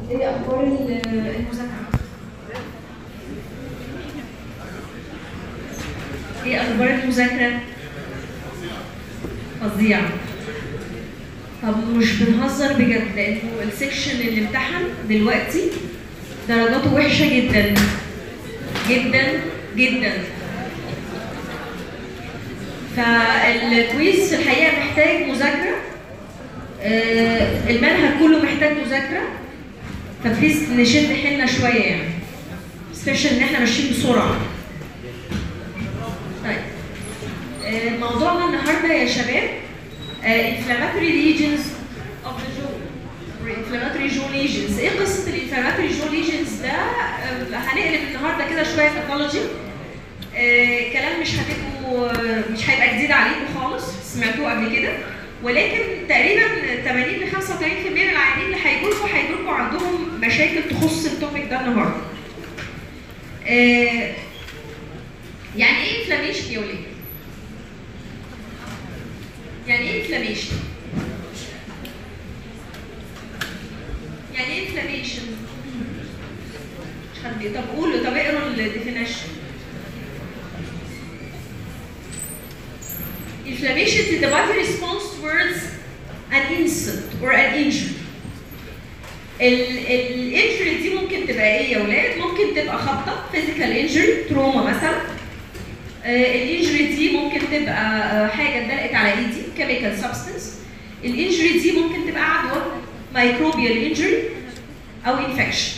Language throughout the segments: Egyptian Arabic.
ايه اخبار ال- المذاكره ايه اخبار المذاكره فظيعه طب مش بنهزر بجد لانه السكشن اللي امتحن دلوقتي درجاته وحشه جدا جدا جدا فالكويز في الحقيقه محتاج مذاكره آه، المنهج كله محتاج مذاكره فبليز نشد حيلنا شويه يعني سبيشال ان احنا ماشيين بسرعه طيب آه، موضوعنا النهارده يا شباب آه، inflammatory regions of the jaw or inflammatory jaw lesions ايه قصه الانفلاماتوري jaw lesions ده آه، هنقلب النهارده كده شويه باثولوجي آه، كلام مش هتبقوا آه، مش هيبقى جديد عليكم خالص سمعتوه قبل كده ولكن تقريبا 80 ل 85% من العيانين اللي هيجوا لكم هيجوا لكم عندهم مشاكل تخص التوبيك ده النهارده. آه، يعني ايه انفلاميشن يا ولاد؟ يعني ايه انفلاميشن؟ يعني ايه انفلاميشن؟ مش حد بي- طب قولوا طب اقروا الديفينيشن. Inflammation is the body response towards an insult or an injury. الانجري دي ممكن تبقى ايه يا ولاد؟ ممكن تبقى خبطه فيزيكال انجري تروما مثلا. الانجري دي ممكن تبقى آه، حاجه اتدلقت على ايدي كيميكال سبستنس. الانجري دي ممكن تبقى عدوى مايكروبيال انجري او انفكشن.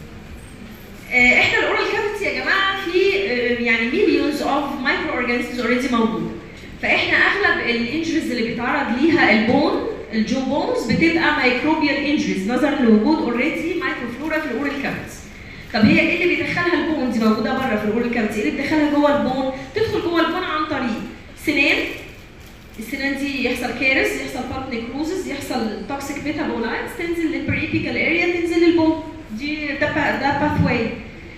احنا الاورال كافيتي يا جماعه في آه، يعني مليونز اوف مايكرو اورجانيزمز اوريدي موجوده. فاحنا اغلب الانجريز اللي بيتعرض ليها البون الجو بونز بتبقى مايكروبيال انجريز نظرا لوجود اوريدي مايكروفلورا في الاورال كافيتي. طب هي ايه اللي بيدخلها البون دي موجوده بره في الاورال كافيتي ايه اللي بيدخلها جوه البون؟ تدخل جوه البون عن طريق سنان السنان دي يحصل كارث يحصل بالب نيكروزز يحصل توكسيك ميتابولايتس تنزل للبريبيكال اريا تنزل للبون دي ده با- ده باث واي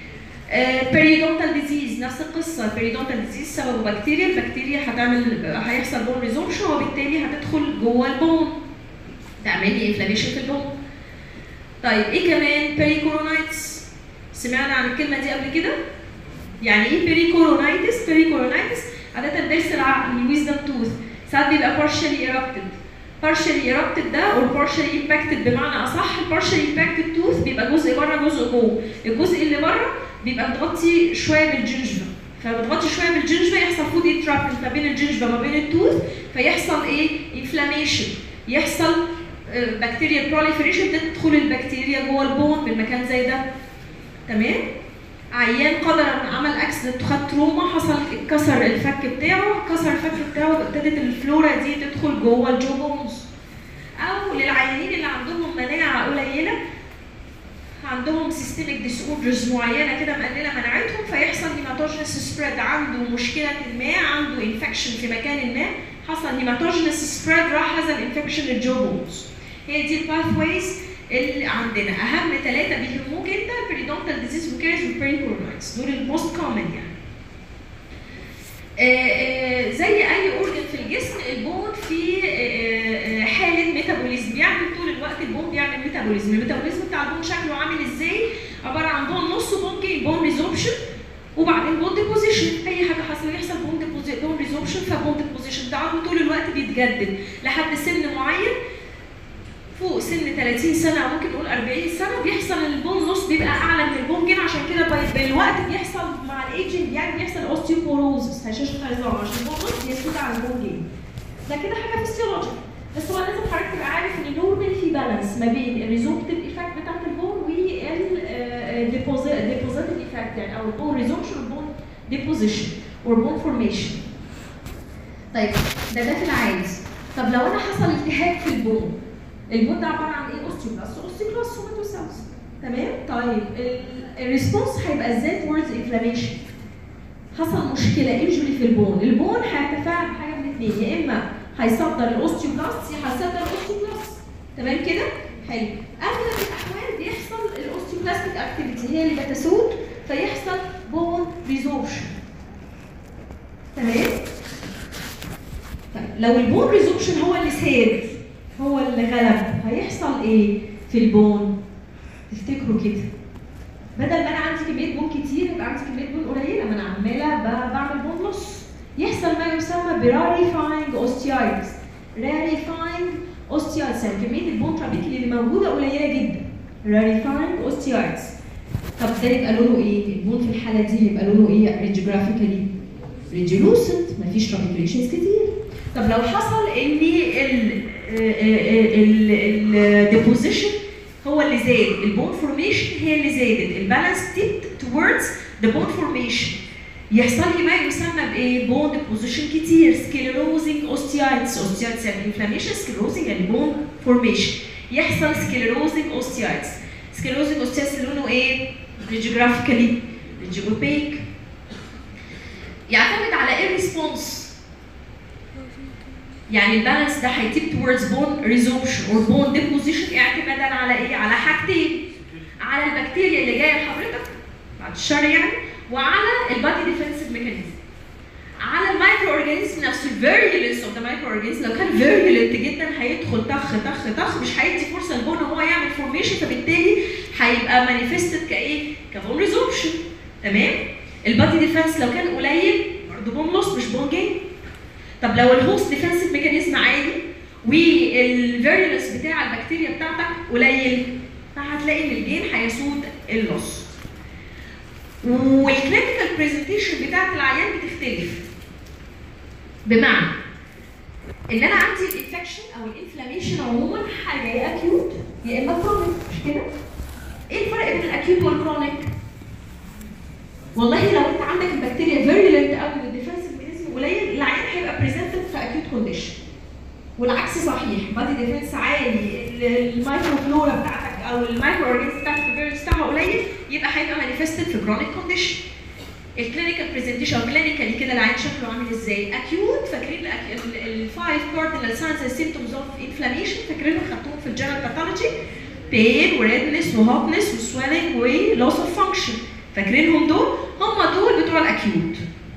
بيريدونتال ديزيز نفس القصه بيريدونتال ديزيز سببه بكتيريا البكتيريا هتعمل هيحصل بون ريزورشن وبالتالي هتدخل جوه البون تعمل لي انفلاميشن في البون طيب ايه كمان بيريكورونايتس سمعنا عن الكلمه دي قبل كده يعني ايه بيريكورونايتس بيريكورونايتس عاده ضرس العقل الويزدم توث ساعات بيبقى partially erupted partially erupted ده or partially impacted بمعنى اصح partially impacted tooth بيبقى جزء بره جزء جوه الجزء اللي بره بيبقى متغطي شويه بالجنجفه فبتغطي شويه بالجنجفه يحصل فود انترابمنت ما بين الجنجفه وما بين التوث فيحصل ايه انفلاميشن يحصل بكتيريا بروليفريشن تدخل البكتيريا جوه البون بالمكان زي ده تمام عيان قدر عمل اكسيدنت خد تروما حصل اتكسر الفك بتاعه كسر الفك بتاعه ابتدت الفلورا دي تدخل جوه الجو بونز او للعيانين اللي عندهم مناعه قليله عندهم سيستميك ديس اوردرز معينه كده مقلله مناعتهم فيحصل هيماتوجينس سبريد عنده مشكله ما عنده انفكشن في مكان ما حصل هيماتوجينس سبريد راح هذا الانفكشن للجو بونز هي دي الباث ويز اللي عندنا اهم ثلاثه بيهموك انت البريدونتال ديزيز وكيرز والبريكورنايتس دول الموست كومن يعني آه، آه، زي اي اورجن في الجسم البون في آه، آه، حاله ميتابوليزم بيعمل طول الوقت البون بيعمل ميتابوليزم الميتابوليزم بتاع البون شكله عامل ازاي عباره عن بون نص بون جاي بون ريزوربشن وبعدين بون ديبوزيشن اي حاجه حصل يحصل بون ديبوزيشن بون ريزوربشن فبون ديبوزيشن ده عضو طول الوقت بيتجدد لحد سن معين فوق سن 30 سنه او ممكن نقول 40 سنه بيحصل البون لوس بيبقى اعلى من البون جين عشان كده بي- بالوقت بيحصل مع الايجنج يعني بيحصل اوستيوبوروزس هشاشه عظام عشان البون لوس بيزيد على البون جين ده كده حاجه فيسيولوجيك بس هو لازم حضرتك تبقى عارف ان نورمال في بالانس ما بين الريزوربتيف ايفكت بتاعت البون والديبوزيتيف ايفكت يعني او البون ريزوربشن والبون ديبوزيشن والبون فورميشن طيب ده ده في العادي طب لو انا حصل التهاب في البون البون ده عباره عن ايه اوستيوبلاست اوستيوبلاست سوماتوسيلز تمام طيب الريسبونس هيبقى ازاي towards انفلاميشن حصل مشكله انجري في البون البون هيتفاعل بحاجه من الاثنين يا اما هيصدر الاوستيوبلاست يا هيصدر الاوستيوبلاست تمام كده حلو اغلب الاحوال بيحصل الاوستيوبلاستيك اكتيفيتي هي اللي بتسود فيحصل بون ريزوربشن تمام طيب لو البون ريزوربشن هو اللي ساد هو اللي غلب هيحصل ايه في البون تفتكروا كده بدل ما انا عندي كميه بون كتير يبقى عندي كميه بون قليله ما انا عماله ب- بعمل بون نص يحصل ما يسمى براريفاينج اوستيايتس راريفاينج اوستيايتس يعني كميه البون ترابيكلي اللي موجوده قليله جدا راريفاينج اوستيايتس طب ده يبقى لونه ايه؟ البون في الحاله دي يبقى لونه ايه ريجيوغرافيكالي؟ ريجيلوسنت مفيش ترابيكليشنز كتير طب لو حصل ان الديبوزيشن هو اللي زاد البون فورميشن هي اللي زادت البالانس تيبت towards the bone formation يحصل لي ما يسمى بايه؟ بون ديبوزيشن كتير سكليروزنج اوستيايتس اوستيايتس يعني انفلاميشن سكليروزنج يعني بون فورميشن يحصل سكليروزنج اوستيايتس سكليروزنج اوستيايتس لونه ايه؟ ريجيوغرافيكالي ريجيوبيك يعتمد على ايه ريسبونس يعني البالانس ده هيتيب towards bone resorption or bone deposition اعتمادا على ايه؟ على حاجتين على البكتيريا اللي جايه لحضرتك بعد الشر يعني وعلى البادي ديفنسيف ميكانيزم على المايكرو اورجانيزم نفسه الفيريولنس اوف ذا مايكرو اورجانيزم لو كان فيريولنت جدا هيدخل طخ طخ طخ مش هيدي فرصه للبون ان هو يعمل فورميشن فبالتالي هيبقى مانيفستد كايه؟ كبون ريزوربشن تمام؟ البادي ديفنس لو كان قليل برضه بون لوس مش بون جين طب لو الهوست ديفنسيف ميكانيزم عالي والفيريولنس بتاع البكتيريا بتاعتك قليل فهتلاقي ان الجين هيسود اللوس والكلينيكال برزنتيشن بتاعت العيان بتختلف بمعنى ان انا عندي الانفكشن او الانفلاميشن عموما حاجه يا اكيوت يا اما كرونيك مش كده؟ ايه الفرق بين الاكيوت والكرونيك؟ والله لو انت عندك البكتيريا فيريولنت قوي والديفنسيف ميكانيزم قليل العيان هيبقى بريزنتد في اكيوت كونديشن والعكس صحيح بادي ديفنس عالي المايكرو فلورا بتاعتك او المايكرو اورجانيزم بتاعتك الفيريولنس بتاعها قليل يبقى هيبقى مانيفستد في كرونيك كونديشن الكلينيكال برزنتيشن او كلينيكالي كده العين شكله عامل ازاي؟ اكيوت فاكرين الفايف كاردينال ساينز اند سيمتومز اوف انفلاميشن فاكرينهم خدتوهم في الجنرال باثولوجي بين وريدنس وهوتنس وسويلنج ولوس اوف فانكشن فاكرينهم دول؟ هم دول بتوع الاكيوت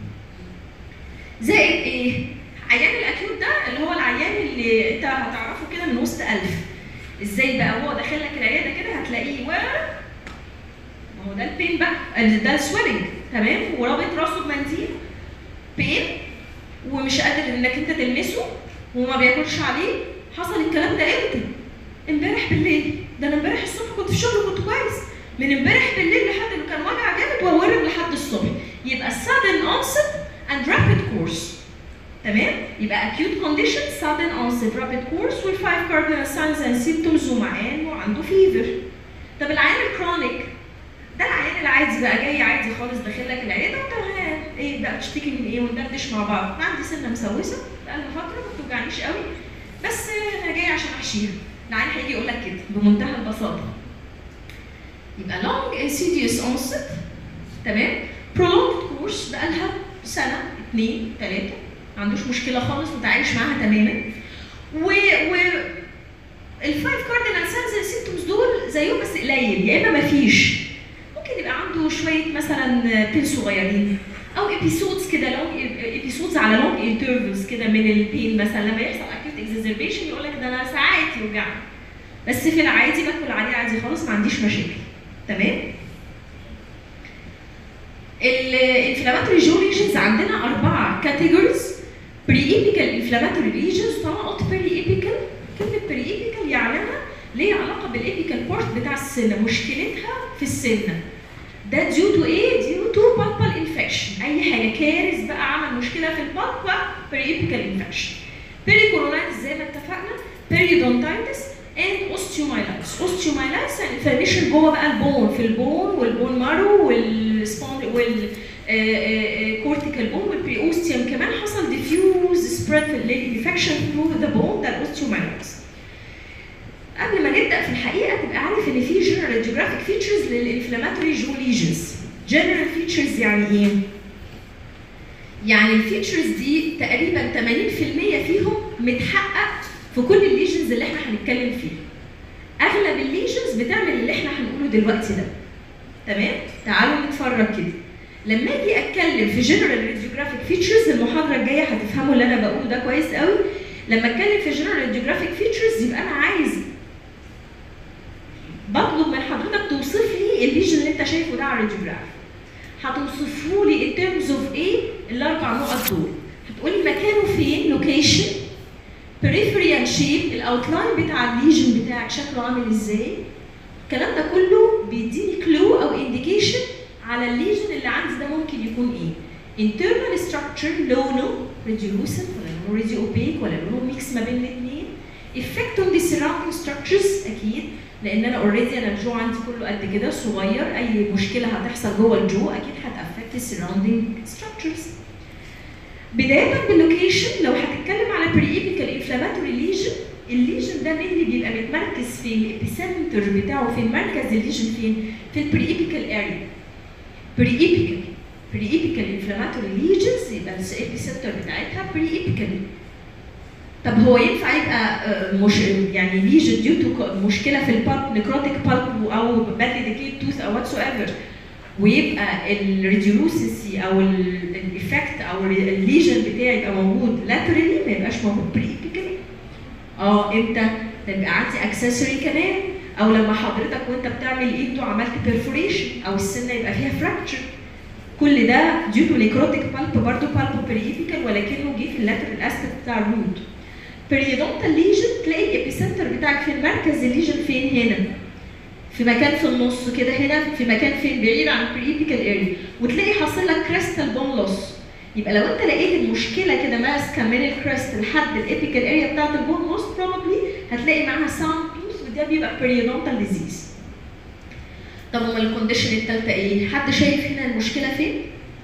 زائد ايه؟ عيان الاكيوت ده اللي هو العيان اللي انت هتعرفه كده من وسط ألف ازاي بقى هو داخل لك العياده كده هتلاقيه و ما هو ده البين بقى ده السويلنج تمام ورابط راسه بمنديل بين ومش قادر انك انت تلمسه وما بياكلش عليه حصل الكلام ده امتى؟ امبارح بالليل ده انا امبارح الصبح كنت في الشغل كنت كويس من امبارح بالليل لحد ما كان وجع جامد وورم لحد الصبح يبقى sudden onset and rapid course تمام يبقى acute condition sudden onset rapid course والفايف cardinal signs and symptoms ومعان وعنده fever طب العيان الكرونيك ده العيان العادي بقى جاي عادي خالص داخل لك العياده وانت ها، ايه بقى بتشتكي من ايه وندردش مع بعض انا عندي سنه مسوسه بقالها فتره ما بتوجعنيش قوي بس انا جاي عشان احشيها العيان هيجي يقول لك كده بمنتهى البساطه يبقى long insidious onset تمام prolonged course بقالها سنه اثنين ثلاثه ما عندوش مشكله خالص متعايش معاها تماما و و الفايف كاردينال سيلز سيمتومز دول زيهم بس قليل يا اما مفيش ممكن يبقى عنده شويه مثلا بين صغيرين او ابيسودز كده لونج ابيسودز على لونج انترفلز كده من البين مثلا لما يحصل اكيوت اكزربيشن يقول لك ده انا ساعات يوجعني بس في العادي باكل عليه عادي خالص ما عنديش مشاكل تمام الانفلاماتوري جو ليجنز عندنا اربعه كاتيجوريز بري ايبيكال انفلاماتوري ليجنز طالما قلت بري ايبيكال كلمه بري ايبيكال يعنيها ليها علاقه بالايبيكال بارت بتاع السنه مشكلتها في السنه ده ديو تو ايه؟ ديو تو بالبال انفكشن اي حاجه كارث بقى عمل مشكله في البالب بري ايبيكال انفكشن بيري كورونايتس زي ما اتفقنا بيريودونتايتس اند اوستيومايلايتس اوستيومايلايتس يعني انفلاميشن جوه بقى البون في البون والبون مارو والسبون وال كورتيكال بون والبريوستيوم كمان حصل ديفيوز سبريد في الليل انفكشن ثرو ذا بون ده الاوستيومايلايتس قبل ما نبدا في الحقيقه تبقى عارف ان في جنرال جيوغرافيك فيتشرز للانفلاماتوري جو ليجنز جنرال فيتشرز يعني ايه؟ يعني الفيتشرز دي تقريبا 80% فيهم متحقق في كل الليجنز اللي احنا هنتكلم فيه. اغلب الليجنز بتعمل اللي احنا هنقوله دلوقتي ده. تمام؟ تعالوا نتفرج كده. لما اجي اتكلم في جنرال راديوجرافيك فيتشرز المحاضره الجايه هتفهموا اللي انا بقوله ده كويس قوي. لما اتكلم في جنرال راديوجرافيك فيتشرز يبقى انا عايز بطلب من حضرتك توصف لي الليجن اللي انت شايفه ده على الراديوجراف هتوصفه لي in terms of ايه الاربع نقط دول هتقولي مكانه فين لوكيشن periphery and shape الاوتلاين بتاع الليجن بتاعك شكله عامل ازاي الكلام ده كله بيديني كلو او انديكيشن على الليجن اللي عندي ده ممكن يكون ايه internal structure لونه ريديوسن ولا لونه ريديو اوبيك ولا لونه ميكس ما بين الاثنين effect on the surrounding structures اكيد لان انا اوريدي انا الجو عندي كله قد كده صغير اي مشكله هتحصل جوه الجو اكيد هتافكت السراوندينج ستراكشرز بدايه باللوكيشن لو هتتكلم على بري ايبيكال انفلاماتوري ليجن الليجن ده مين بيبقى متمركز في الابيسنتر بتاعه فين مركز الليجن فين في البري ايبيكال اريا بري ايبيكال بري ايبيكال انفلاماتوري ليجنز يبقى الابيسنتر بتاعتها بري ايبيكال طب هو ينفع يبقى آه، مش يعني ليجن ديو تو مشكله في البالب نكروتيك بالب او بادلي ديكيد توث او واتس ايفر ويبقى الريديولوسيسي او الايفكت او الليجن بتاعي يبقى موجود لاترالي ما يبقاش موجود بريبيكالي اه امتى؟ ده يبقى عندي اكسسوري كمان او لما حضرتك وانت بتعمل ايدو عملت بيرفوريشن او السنه يبقى فيها فراكتشر كل ده ديو تو نيكروتيك بالب برضه بالب بريبيكال ولكنه جه في اللاترال اسبكت بتاع الروت بريدونتال ليجن تلاقي الابيسنتر بتاعك في مركز الليجن فين هنا في مكان في النص كده هنا في مكان فين بعيد عن البريبيكال اريا وتلاقي حاصل لك كريستال بون لوس يبقى لو انت لقيت المشكله كده ماسكه من الكريست لحد الابيكال اريا بتاعت البون موست بروبلي هتلاقي معاها ساوند توث وده بيبقى بريدونتال ديزيز طب امال الكونديشن الثالثه ايه؟ حد شايف هنا المشكله فين؟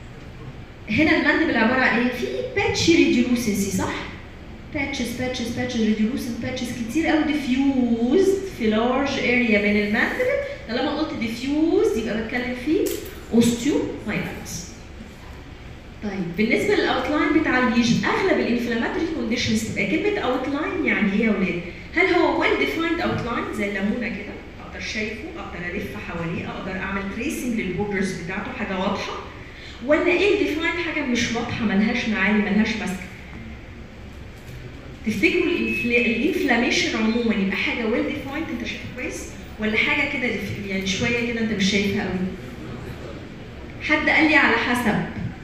هنا المندبل عباره عن ايه؟ في باتشي ريديولوسنسي صح؟ باتشز باتشز باتشز ريديولوسن باتشز كتير قوي ديفيوزد في لارج اريا من المندبل طالما قلت ديفيوزد يبقى بتكلم فيه اوستيو مايلايتس طيب بالنسبه للاوتلاين بتاع الليجن اغلب الانفلاماتوري كونديشنز تبقى كلمه اوتلاين يعني ايه يا اولاد؟ هل هو ويل ديفايند اوتلاين زي الليمونه كده اقدر شايفه اقدر الف حواليه اقدر اعمل تريسنج للبوردرز بتاعته حاجه واضحه ولا ايه ديفايند حاجه مش واضحه ملهاش معاني ملهاش ماسكه تفتكروا الإنفلا- الانفلاميشن عموما يبقى حاجه ويل ديفايند انت شايفها كويس ولا حاجه كده دف- يعني شويه كده انت مش شايفها قوي حد قال لي على حسب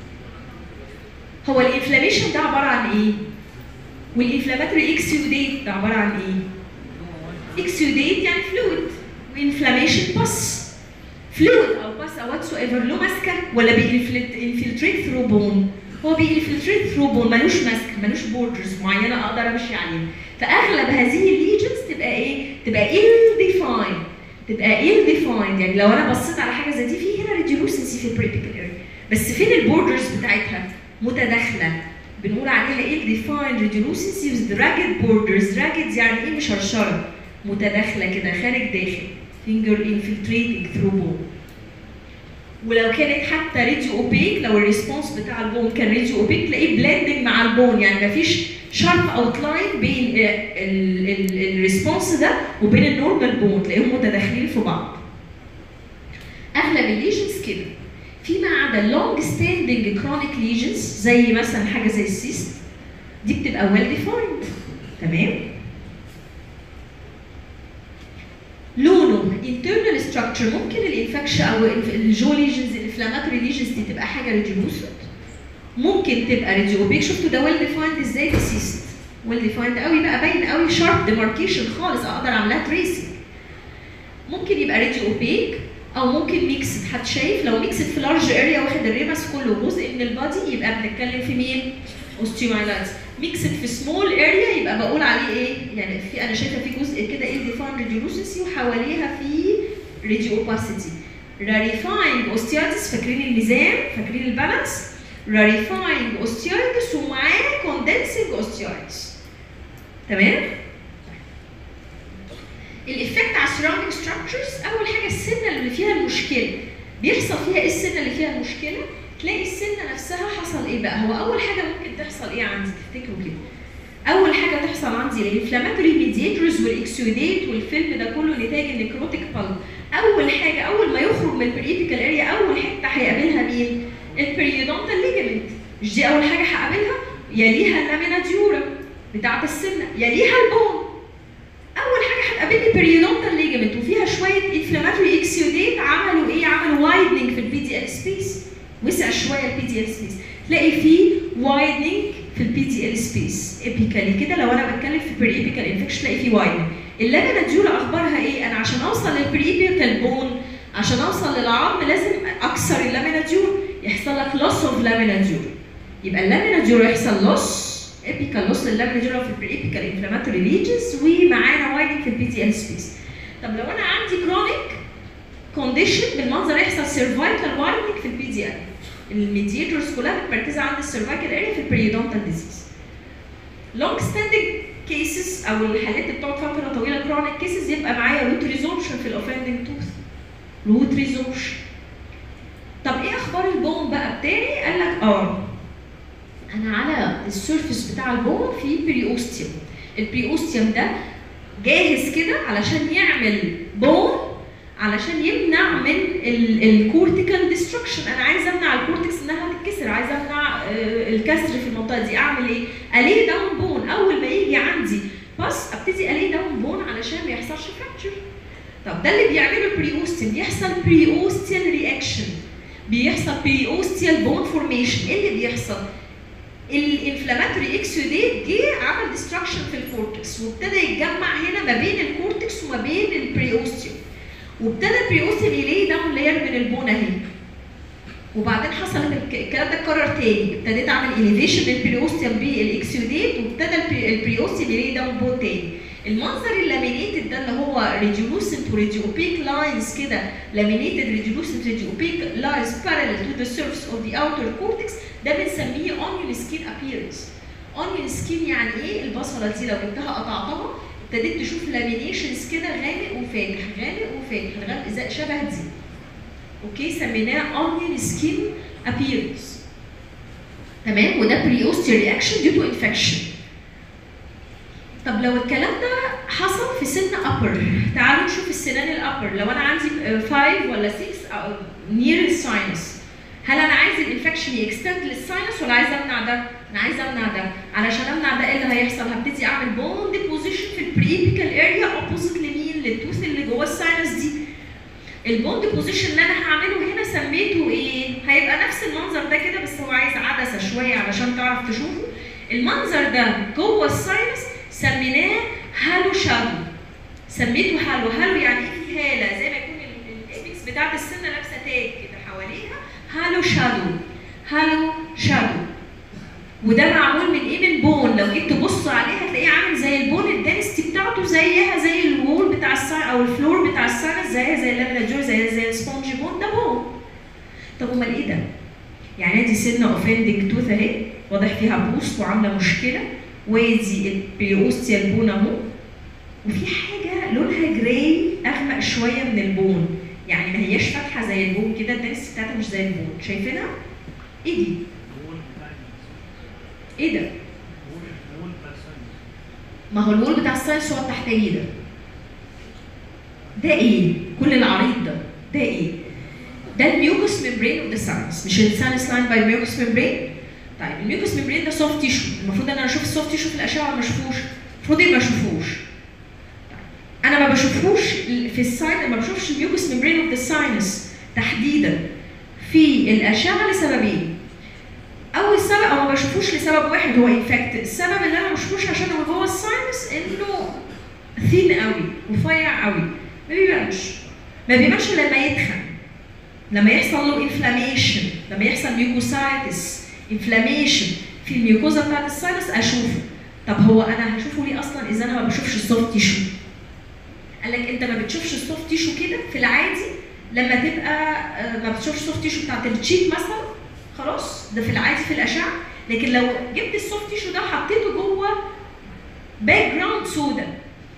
هو الانفلاميشن ده عباره عن ايه والانفلاماتوري اكسيوديت ده عباره عن ايه اكسيوديت يعني فلويد وانفلاميشن بس فلويد او بس او واتس ايفر له ماسكه ولا بينفلتريت ثرو بون هو بينفلتريت ثرو بون ملوش ماسك ملوش بوردرز معينه اقدر امشي عليها فاغلب هذه الليجنز تبقى ايه؟ تبقى ill defined تبقى ill defined يعني لو انا بصيت على حاجه زي دي في هنا ريديولوسنسي في البريبيكال اريا بس فين البوردرز بتاعتها؟ متداخله بنقول عليها ill defined radiolucency with ragged borders ragged يعني ايه مشرشره متداخله كده خارج داخل finger infiltrating through bone ولو كانت حتى راديو اوبيك لو الريسبونس بتاع البون كان راديو اوبيك تلاقيه بلندنج مع البون يعني مفيش شارب اوت لاين بين الريسبونس ده وبين النورمال بون تلاقيهم متداخلين في بعض اغلب الليجنز كده فيما عدا اللونج ستاندنج كرونيك ليجنز زي مثلا حاجه زي السيست دي بتبقى ويل ديفايند تمام لونه internal structure ممكن الانفكشن او الجو ليجنز الانفلاماتوري ليجنز دي تبقى حاجه ريديوسد ممكن تبقى ريديوبيك شفتوا ده ويل ديفايند ازاي في سيست ويل ديفايند قوي بقى باين قوي شارب ديماركيشن خالص اقدر اعملها تريسنج ممكن يبقى ريديوبيك او ممكن ميكسد حد شايف لو ميكسد في لارج اريا واخد الريمس كله جزء من البادي يبقى بنتكلم في مين؟ اوستيومايلايتس ميكسد في سمول اريا يبقى بقول عليه ايه؟ يعني في انا شايفه في جزء كده ايه ديفاين ريديولوسيسي وحواليها في ريديوباسيتي راريفاينج اوستياتس فاكرين الميزان فاكرين البالانس راريفاينج اوستياتس ومعاه كوندنسنج اوستياتس تمام؟ الايفكت على السراوندينج ستراكشرز اول حاجه السنه اللي فيها المشكله بيحصل فيها ايه السنه اللي فيها المشكله تلاقي السنه نفسها حصل ايه بقى هو اول حاجه ممكن تحصل ايه عندي تفتكروا كده اول حاجه تحصل عندي الانفلاماتوري ميدياتورز والاكسيوديت والفيلم ده كله نتاج النكروتيك بالب اول حاجه اول ما يخرج من البريبيكال اريا اول حته هيقابلها مين البريودونتال ليجمنت مش دي اول حاجه هقابلها يليها اللامينا ديورا بتاعه السنه يليها البون اول حاجه هتقابلني بريودونتال ليجمنت وفيها شويه انفلاماتوري اكسيوديت عملوا ايه؟ عملوا وايدنج في البي دي ال سبيس وسع شويه البي دي ال سبيس تلاقي فيه وايدنج في البي دي ال سبيس ايبيكالي كده لو انا بتكلم في بري ايبيكال انفكشن تلاقي فيه وايدنج اللامينا ديولا اخبارها ايه؟ انا عشان اوصل للبري ايبيكال بون عشان اوصل للعظم لازم اكسر اللامينا ديور يحصل لك لوس اوف لامينا ديور يبقى اللامينا ديور يحصل لوس ايبيكال لوس لللامينا ديور في البري ايبيكال انفلاماتوري ليجنز ومعانا وايدنج في البي تي ال سبيس طب لو انا عندي كرونيك كونديشن بالمنظر يحصل سيرفايكال وايدنج في البي دي ال الميديتورز كلها مركزه عند السيرفايكال اريا في البريودونتال ديزيز لونج ستاندنج كيسز او الحالات اللي بتقعد فتره طويله كرونيك كيسز يبقى معايا روت ريزوربشن في الاوفندنج توث روت ريزوربشن طب ايه اخبار البون بقى بتاعي؟ قال لك اه انا على السيرفيس بتاع البون في بريوستيوم البريوستيوم ده جاهز كده علشان يعمل بون علشان يمنع من الكورتيكال ديستركشن انا عايز امنع الكورتكس انها تتكسر عايز امنع آه، الكسر في المنطقه دي اعمل ايه اليه داون بون اول ما يجي عندي بس ابتدي اليه داون بون علشان ما يحصلش فراكتشر طب ده اللي بيعمله البريوستيوم بيحصل بريوستيال رياكشن بيحصل بريوستيال بون فورميشن ايه اللي بيحصل الانفلاماتوري اكسوديت جه عمل ديستراكشن في الكورتكس وابتدى يتجمع هنا ما بين الكورتكس وما بين البريوستيوم وابتدى البريوستيوم يلاقي داون لاير من البون اهي وبعدين حصل الك- الكلام ده اتكرر تاني ابتديت اعمل اليفيشن للبريوستيوم بالاكسوديت وابتدى البري- البريوستيوم يلاقي داون بون تاني المنظر اللامينيتد ده اللي هو ريديولوسنت وريديوبيك لاينز كده لامينيتد ريديولوسنت ريديوبيك لاينز parallel to the surface of the outer cortex ده بنسميه onion skin appearance onion skin يعني ايه البصله دي لو جبتها قطعتها ابتديت تشوف لامينيشنز كده غامق وفاتح غامق وفاتح لغايه إذا شبه دي اوكي سميناه onion skin appearance تمام وده بريوستي رياكشن ديو تو انفكشن طب لو الكلام ده حصل في سن upper تعالوا نشوف السنان الابر لو انا عندي 5 ولا 6 او نير الساينس هل انا عايز الانفكشن يكستند للساينس ولا عايز امنع ده؟ انا عايز امنع ده علشان امنع ده ايه اللي هيحصل؟ هبتدي اعمل بون ديبوزيشن في البريبيكال اريا اوبوزيت لمين؟ للتوث اللي جوه الساينس دي. البون ديبوزيشن اللي انا هعمله هنا سميته ايه؟ هيبقى نفس المنظر ده كده بس هو عايز عدسه شويه علشان تعرف تشوفه. المنظر ده جوه الساينس سميناه هالو شادو. سميته هالو، هالو يعني ايه في هاله زي ما يكون الايبكس بتاعت السنه لابسه تاج كده حواليها هالو شادو هالو شادو وده معمول من ايه من بون لو جيت تبص عليه هتلاقيه عامل زي البون الدنستي بتاعته زيها زي الوول بتاع الساين او الفلور بتاع الساينس زيها زي اللامينا جور زي زي السبونج بون ده بون طب امال ايه ده؟ يعني ادي سنه اوفندنج توث اهي واضح فيها بوست وعامله مشكله وادي البيوستيال بون اهو وفي حاجه لونها جراي اغمق شويه من البون يعني ما هياش فاتحه زي البون كده الدنس بتاعتها مش زي البون شايفينها؟ ايه دي؟ ايه ده؟ ما هو الوول بتاع الساينس هو التحتاني ده ده ايه؟ كل العريض ده ده ايه؟ ده الميوكوس ميمبرين اوف ذا ساينس مش الساينس لاين باي الميوكوس ميمبرين طيب الميوكوس ميمبرين ده سوفت تيشو المفروض ان انا اشوف السوفت تيشو في الاشعه ولا ما اشوفوش؟ المفروض ايه ما اشوفوش انا ما بشوفوش في الساين ما بشوفش الميوكوس ميمبرين اوف ذا ساينس تحديدا في الاشعه لسببين اول سبب او ما بشوفوش لسبب واحد هو انفكت السبب اللي انا ما بشوفوش عشان هو جوه الساينس انه ثين قوي رفيع قوي ما بيبانش ما بيبانش لما يتخن لما يحصل له انفلاميشن لما يحصل ميوكوسايتس انفلاميشن في الميوكوزا بتاعت الساينس اشوفه طب هو انا هشوفه ليه اصلا اذا انا ما بشوفش السوفت تيشو قال لك انت ما بتشوفش السوفت تيشو كده في العادي لما تبقى آه، ما بتشوفش السوفت تيشو بتاعت التشيك مثلا خلاص ده في العادي في الاشعه لكن لو جبت السوفت تيشو ده وحطيته جوه باك جراوند سودا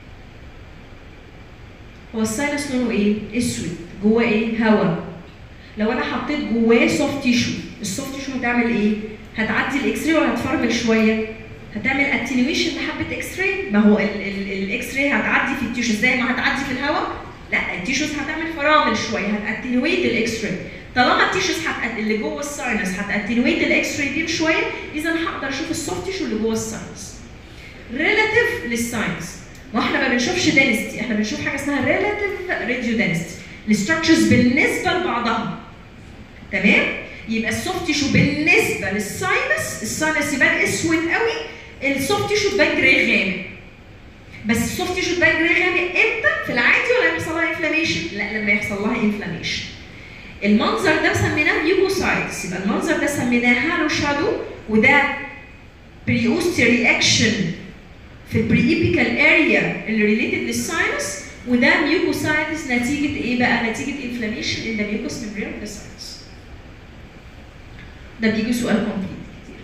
هو الساينس لونه ايه؟ اسود جواه ايه؟ هواء لو انا حطيت جواه سوفت تيشو السوفت تيشو هتعمل ايه؟ هتعدي الاكس راي ولا هتفرمل شويه؟ هتعمل اتنيويشن لحبه اكس راي ما هو الاكس راي هتعدي في التيشو زي ما هتعدي في الهواء لا التيشوز هتعمل فرامل شويه هتاتنويت الاكس راي طالما التيشوز هت... اللي جوه الساينس هتاتنويت الاكس راي بيم شويه اذا هقدر اشوف السوفت تيشو اللي جوه الساينس ريلاتيف للساينس ما احنا ما بنشوفش دينستي احنا بنشوف حاجه اسمها ريلاتيف راديو دينستي الستراكشرز بالنسبه لبعضها تمام يبقى السوفت تيشو بالنسبه للساينس الساينس يبان اسود قوي السوفت تيشو تبان جراي غامق بس السوفت تيشو تبان جراي غامق امتى في العادي ولا يحصل لها انفلاميشن لا لما يحصل لها انفلاميشن المنظر ده سميناه ميوكوسايتس يبقى المنظر ده سميناه هالو شادو وده بريوستي رياكشن في البريبيكال اريا اللي ريليتد للساينس وده ميوكوسايتس نتيجه ايه بقى؟ نتيجه انفلاميشن ان ذا ميوكوس ميمبرين اوف ذا ساينس. ده بيجي سؤال كومبليت كتير.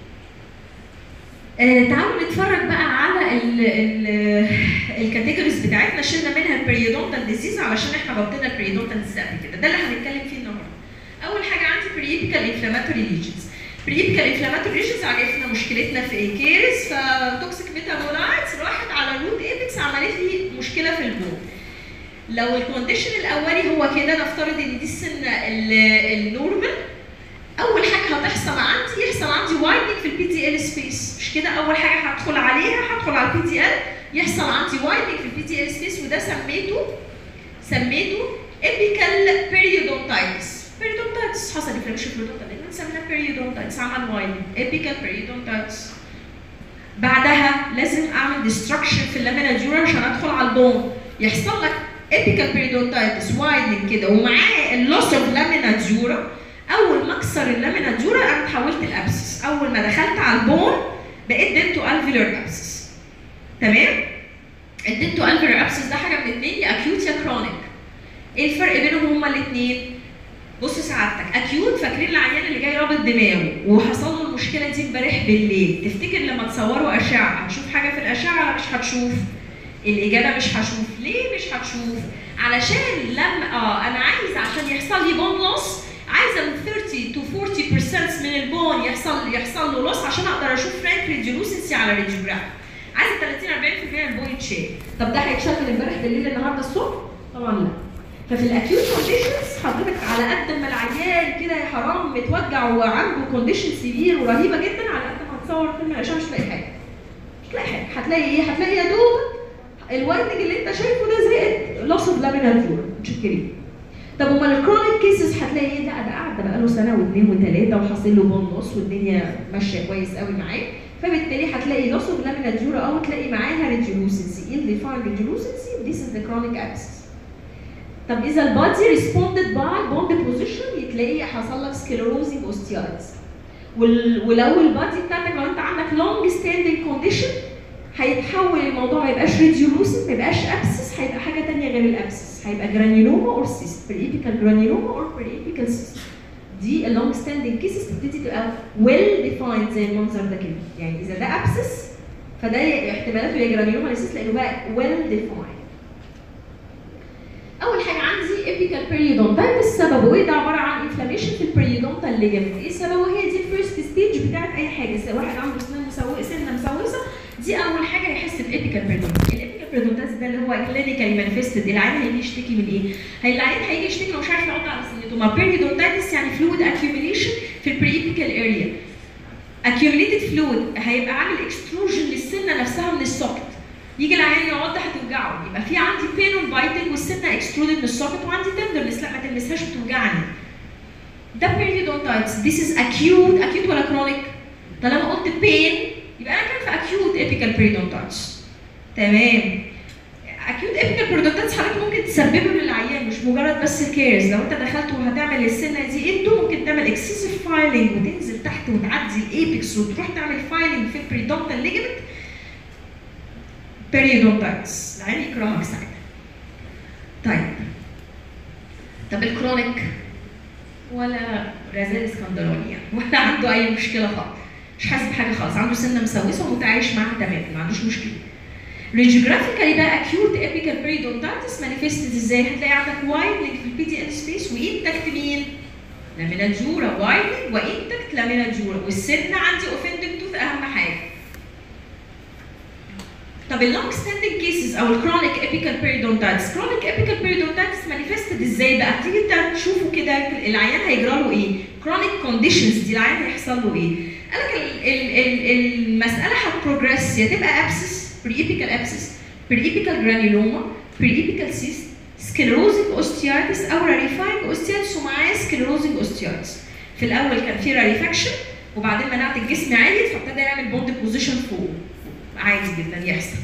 آه تعالوا نتفرج بقى على ال ال الكاتيجوريز بتاعتنا شلنا منها البريودونتال ديزيز علشان احنا غطينا البريودونتال ديزيز قبل كده ده اللي هنتكلم فيه النهارده. اول حاجه عندي بريبيكال انفلاماتوري ليجنز. بريبيكال انفلاماتوري ليجنز عرفنا مشكلتنا في ايه كيرز فتوكسيك ميتابولايتس راحت على الروت ايبكس عملت لي مشكله في البول. لو الكونديشن الاولي هو كده نفترض ان دي السن النورمال اول حاجه هتحصل عندي يحصل عندي وايدنج في البي دي ال سبيس مش كده اول حاجه هدخل عليها هدخل على البي دي ال يحصل عندي وايدنج في البي دي ال سبيس وده سميته سميته ابيكال بيريودونتايتس بيريودونتايتس حصل انفلاميشن في البيريودونتال ليجمنت سميناه بيريودونتايتس عمل وايدنج ابيكال بيريودونتايتس بعدها لازم اعمل ديستركشن في اللامينا جورا عشان ادخل على البون يحصل لك ابيكال بيريودونتايتس وايدنج كده ومعاه اللوس اوف لامينا جورا اول ما اكسر اللامينا جورا انا اتحولت الابسس اول ما دخلت على البون بقيت دنتو الفيلر ابسس تمام الدنتو الفيلر ابسس ده حاجه من اتنين يا اكيوت يا كرونيك ايه الفرق بينهم هما الاثنين بص سعادتك اكيوت فاكرين العيان اللي جاي رابط دماغه وحصل له المشكله دي امبارح بالليل تفتكر لما تصوروا اشعه هتشوف حاجه في الاشعه ولا مش هتشوف الاجابه مش هشوف ليه مش هتشوف علشان لما اه انا عايز عشان يحصل لي بون لوس عايزه من 30 تو 40% من البون يحصل يحصل له لوس عشان اقدر اشوف فرانك ريديولوسنسي على ريديوجراف عايزه 30 40% من البون يتشال طب ده هيتشغل امبارح بالليل النهارده الصبح؟ طبعا لا ففي الاكيوت كونديشنز حضرتك على قد ما العيان كده يا حرام متوجع وعنده كونديشن سيفير ورهيبه جدا على قد ما هتصور فيلم الاشعه مش هتلاقي حاجه مش هتلاقي حاجه هتلاقي ايه؟ هتلاقي يا دوب الوردج اللي انت شايفه ده زائد لوس اوف لامينال فلورا متشكرين طب امال الكرونيك كيسز هتلاقي ايه؟ لا ده قاعد ده بقاله سنه واثنين وثلاثه وحاصل له بون لوس والدنيا ماشيه كويس قوي معاه فبالتالي هتلاقي لوس اوف لامينال فلورا او تلاقي معاها ريديولوسنسي ال ديفايند ريديولوسنسي ذيس از ذا كرونيك ابسس طب اذا البادي ريسبوندد باي بوند بوزيشن تلاقي حصل لك سكلروزنج اوستيايتس ولو البادي بتاعتك لو انت عندك لونج ستاندنج كونديشن هيتحول الموضوع ما يبقاش ريديولوسن ما يبقاش ابسس هيبقى حاجه ثانيه غير الابسس هيبقى جرانيولوما اور سيست بريبيكال جرانيولوما اور بريبيكال سيست دي اللونج ستاندنج كيسز تبتدي تبقى ويل ديفايند زي المنظر ده كده يعني اذا ده ابسس فده احتمالاته يا جرانيولوما يا سيست لانه بقى ويل ديفايند اول حاجه عندي ايبيكال بيريودونتايتس سببه ايه ده عباره عن انفلاميشن في البيريودونتال ليجمنت ايه سببه هي دي الفيرست ستيج بتاعت اي حاجه سواء واحد عنده سنان مسوسه سنه مسوسه دي اول حاجه يحس بايبيكال بيريودونتايتس الابيكال بيريودونتايتس ده اللي هو كلينيكالي مانيفستد العيان هيجي يشتكي من ايه؟ هي العيان هيجي يشتكي انه مش عارف يقعد على سنته ما بيريودونتايتس يعني فلويد اكيوميليشن في البريبيكال اريا accumulated fluid هيبقى عامل اكستروجن للسنه نفسها من السوكت يجي العيان يقعد هتوجعه يبقى في عندي بين بايتنج والسنه اكسترودد من السوكت وعندي تندرنس لا ما تلمسهاش بتوجعني ده بيريودونتايتس ذيس از اكيوت اكيوت ولا كرونيك طالما قلت بين يبقى انا كان في اكيوت ايبيكال بيريودونتايتس تمام اكيوت ايبيكال بيريودونتايتس حضرتك ممكن تسببه للعيان مش مجرد بس كيرز لو انت دخلت وهتعمل السنه دي انتو ممكن تعمل اكسسيف فايلنج وتنزل تحت وتعدي الايبكس وتروح تعمل فايلنج في البريدونتال ليجمنت بيريودونتايتس العين يكرهك ساعتها طيب طب الكرونيك ولا رزال اسكندراني يعني ولا عنده اي مشكله خالص مش حاسس بحاجه خالص عنده سنه مسوسه ومتعايش معاها تمام ما عندوش مشكله ريجيوغرافيكالي بقى اكيوت ايبيكال بيريدونتايتس مانيفستد ازاي هتلاقي عندك وايدنج في البي دي ال سبيس وانتكت مين؟ لامينا جورا وايدنج وانتكت لامينا جورا والسن عندي اوفندنج توث اهم حاجه طب اللونج ستاندنج كيسز او الكرونيك ايبيكال بيريدونتايتس كرونيك ايبيكال بيريدونتايتس مانيفستد ازاي بقى تيجي انت تشوفه كده العيان هيجرى له ايه كرونيك كونديشنز دي العيان هيحصل له ايه قال لك المساله هتبروجريس يا تبقى ابسس بري ايبيكال ابسس بريبيكال جرانيلوما بريبيكال سيست سكلروزنج اوستياتس او راريفاينج اوستياتس ومعاه سكلروزنج اوستياتس في الاول كان في راريفاكشن وبعدين مناعه الجسم عاليه فابتدى يعمل بوند بوزيشن فوق عادي جدا يحصل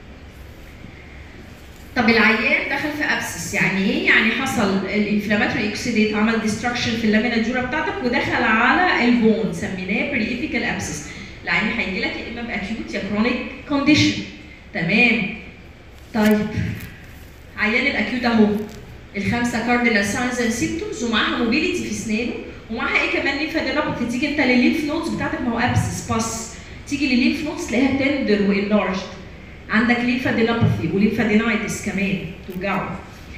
طب العيان دخل في ابسس يعني ايه؟ يعني حصل الانفلاماتوري اكسيديت عمل ديستراكشن في اللامينا الجورا بتاعتك ودخل على البون سميناه بريفيكال ابسس العيان هيجي لك يا اما باكيوت يا كرونيك كونديشن تمام طيب عيان الاكيوت اهو الخمسه كاردينال ساينز اند سيمتومز ومعاها موبيليتي في اسنانه ومعاها ايه كمان ليمفادينوباثي تيجي انت للليمف نودز بتاعتك ما هو ابسس باس تيجي للليمف نودز تلاقيها تندر وانلارجد عندك ليمفادينوباثي وليمفادينايتس كمان توجعه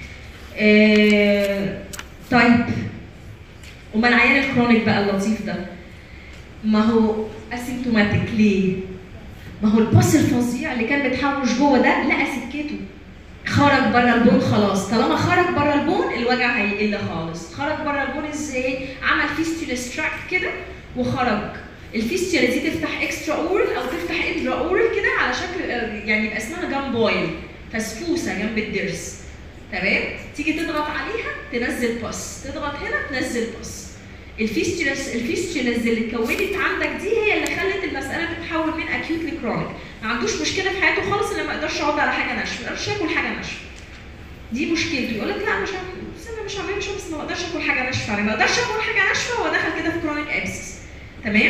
آه طيب امال العيان الكرونيك بقى اللطيف ده ما هو اسيمتوماتيك ليه؟ ما هو الباص الفظيع اللي كان بتحوش جوه ده لقى سكته خرج بره البون خلاص طالما خرج بره البون الوجع هيقل خالص خرج بره البون ازاي عمل فيستولا ستراكت كده وخرج الفيستولا دي تفتح اكسترا اورال او تفتح انترا اورال كده على شكل يعني يبقى اسمها جام بويل فسفوسه جنب الضرس تمام تيجي تضغط عليها تنزل باس تضغط هنا تنزل باس الفيستولاس الفيستولاز اللي اتكونت عندك دي هي اللي خلت المساله تتحول من اكيوت لكرونيك ما عندوش مشكله في حياته خالص ان ما يقدرش يقعد على حاجه ناشفه ما يقدرش ياكل حاجه ناشفه دي مشكلته يقول لك لا مش عامل بس انا مش عامل مش بس ما اقدرش اكل حاجه ناشفه يعني ما اقدرش اكل حاجه ناشفه هو دخل كده في كرونيك ابسس تمام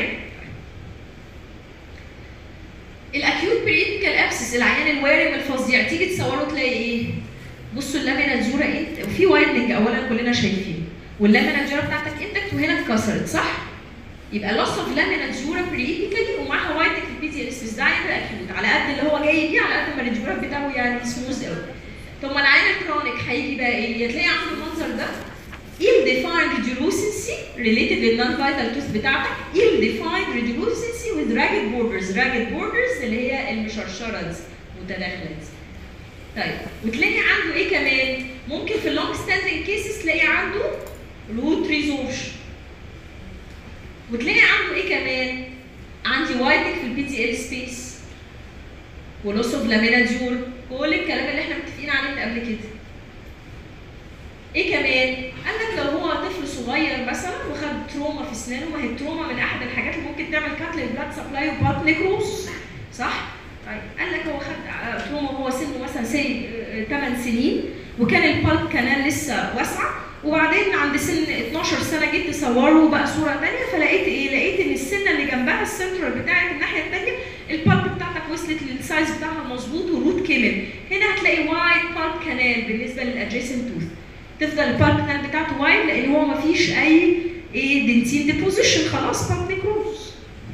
الاكيوت بريتيكال ابسس العيان الوارم الفظيع تيجي تصوره تلاقي ايه بصوا اللامينا الزوره انت وفي وايدنج اولا كلنا شايفينه واللامينا الجوره بتاعتك انتكت وهنا اتكسرت صح؟ يبقى لوس اوف لامينا الجوره بريتيكالي ومعاها وايدنج في البي تي اس ده يعني اكيوت على قد اللي هو جاي بيه على قد ما الجوره بتاعه يعني سموث قوي طب ما العيان الكرونيك هيجي بقى ايه؟ تلاقي عنده المنظر ده ill defined radiolucency related للنون فايتال توث بتاعتك ill defined radiolucency with ragged borders ragged borders اللي هي المشرشره دي متداخله دي طيب وتلاقي عنده ايه كمان؟ ممكن في اللونج ستاندنج كيسز تلاقي عنده روت ريزورشن وتلاقي عنده ايه كمان؟ عندي وايدنج في البي تي ال سبيس ولوس اوف لامينا ديور كل الكلام اللي احنا متفقين عليه من قبل كده ايه كمان؟ قال لك لو هو طفل صغير مثلا وخد تروما في اسنانه ما هي التروما من احد الحاجات اللي ممكن تعمل كات للبلاد سبلاي وبلاد نيكروز صح؟ طيب قال لك هو خد تروما وهو سنه مثلا سي 8 سنين وكان البالب كانال لسه واسعه وبعدين عند سن 12 سنه جيت تصوره بقى صوره ثانيه فلقيت ايه؟ لقيت ان السنه اللي جنبها السنترال بتاعت الناحيه الثانيه البالب بتاعتك وصلت للسايز بتاعها مظبوط والروت كمل هنا هتلاقي وايد بالب كانال بالنسبه للادجيسنت توث تفضل البالب كانال بتاعته وايد لان هو ما فيش اي ايه دنتين ديبوزيشن خلاص بالب نيكروز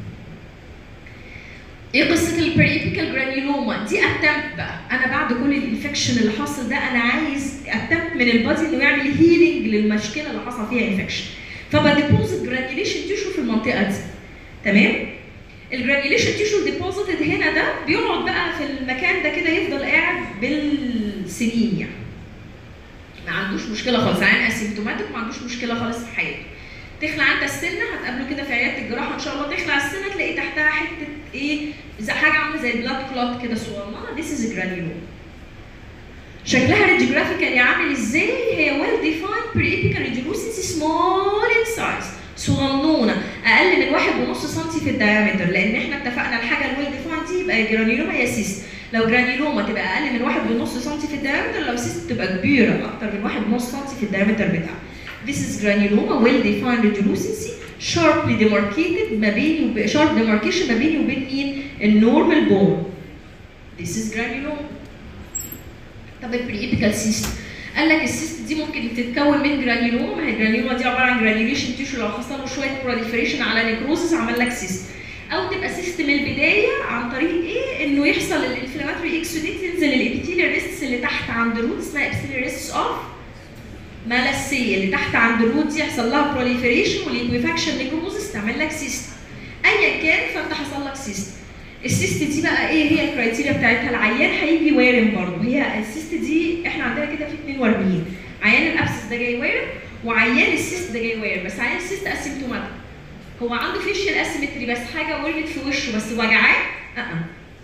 ايه قصه البريبيكال جرانيولوما دي اتمت بقى انا بعد كل الانفكشن اللي حاصل ده انا عايز اتمت من البادي انه يعمل هيلينج للمشكله اللي حصل فيها انفكشن فبديبوزيت جرانيوليشن تيشو في المنطقه دي تمام الجرانيوليشن تيشو ديبوزيتد هنا ده بيقعد بقى في المكان ده كده يفضل قاعد بالسنين يعني ما عندوش مشكله خالص عين اسيمتوماتيك ما عندوش مشكله خالص في حياته تخلع انت السنه هتقابله كده في عياده الجراحه ان شاء الله تخلع السنه تلاقي تحتها حته ايه زي حاجه عامله زي البلاد كلوت كده صغننه ذيس از جرانيولوم شكلها راديوجرافيكالي عامل ازاي هي ويل ديفايند بريبيكال ريديولوسيس سمول ان سايز صغنونه اقل من واحد ونص سنتي في الدايمتر لان احنا اتفقنا الحاجه الويل ديفايند دي يبقى جرانيولوما هي سيست لو جرانيولوما تبقى اقل من واحد ونص سنتي في الدايمتر لو سيست تبقى كبيره اكتر من واحد ونص سنتي في الدايمتر بتاعها This is granuloma well defined radiolucency sharply demarcated ما بيني وب... sharp demarcation ما بيني وبين مين؟ النورمال بون. This is granuloma. طب البريبيكال سيست قال لك السيست دي ممكن تتكون من جرانيولوما ما هي الجرانيولوما دي عباره عن جرانيوليشن تيشو لو حصل له شويه بروليفريشن على نيكروزس عمل لك سيست او تبقى سيست من البدايه عن طريق ايه؟ انه يحصل الانفلاماتوري اكسوديت ينزل الابيثيليال ريستس اللي تحت عند الروت اسمها ابيثيليال ريستس اوف ملسيه اللي تحت عند الروت دي يحصل لها بروليفريشن وليكويفاكشن نيكروزس تعمل لك سيست ايا كان فانت حصل لك سيست السيست دي بقى ايه هي الكرايتيريا بتاعتها العيان هيجي وارم برضه هي السيست دي احنا عندنا كده في 42 عيان الابسس ده جاي وارم وعيان السيست ده جاي وارم بس عيان السيست اسيمتوماتيك هو عنده فيشيال اسيمتري بس حاجه ورمت في وشه بس وجعاه اه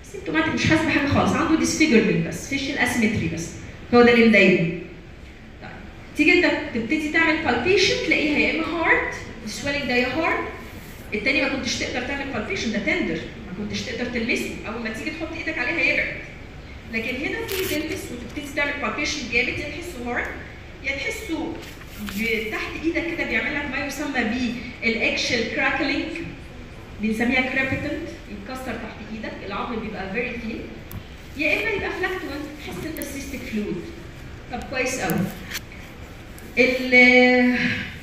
سيمتوماتيك مش حاسس بحاجه خالص عنده ديسفيجرمنت بس فيشل اسيمتري بس هو ده اللي مضايقه طيب تيجي انت تبتدي تعمل بالبيشن تلاقيها يا اما هارد السويلنج ده يا هارد التاني ما كنتش تقدر تعمل بالبيشن ده تندر ما كنتش تقدر تلمسه اول ما تيجي تحط ايدك عليه هيبعد لكن هنا تيجي تلمس وتبتدي تعمل بالبيشن جامد يا تحسه هارد يا تحسه ب- تحت ايدك كده بيعمل لك ما يسمى بالاكشل كراكلينج بنسميها كرابيتنت يتكسر تحت ايدك العظم بيبقى فيري ثين يا اما يبقى فلاكتوينت تحس انت سيستيك فلويد طب كويس قوي ال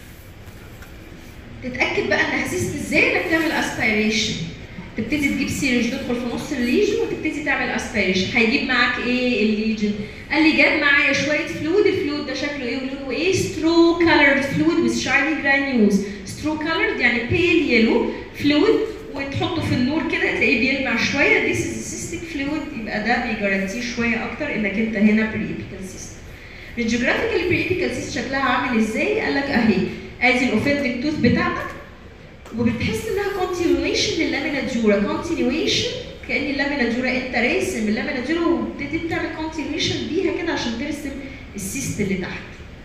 تتاكد بقى انها سيست ازاي انك تعمل اسبيريشن تبتدي تجيب سيرنج تدخل في نص الليجن وتبتدي تعمل اسبيريشن هيجيب معاك ايه الليجن قال لي جاب معايا شويه فلويد الفلويد ده شكله ايه ولونه ايه سترو كولرد فلويد وذ شايني جرانيولز سترو كولرد يعني بيل يلو فلويد وتحطه في النور كده تلاقيه بيلمع شويه ذيس از سيستيك فلويد يبقى ده بيجارانتيه شويه اكتر انك انت هنا بري ايبيكال سيست الجيوغرافيكال بري ايبيكال سيست شكلها عامل ازاي؟ قال لك اهي ادي الاوفندنج توث بتاعتك وبتحس انها كونتينيويشن لللامينا ديورا كونتينيويشن كان اللامينا ديورا انت راسم اللامينا ديورا وبتبتدي تعمل كونتينيويشن بيها كده عشان ترسم السيست اللي تحت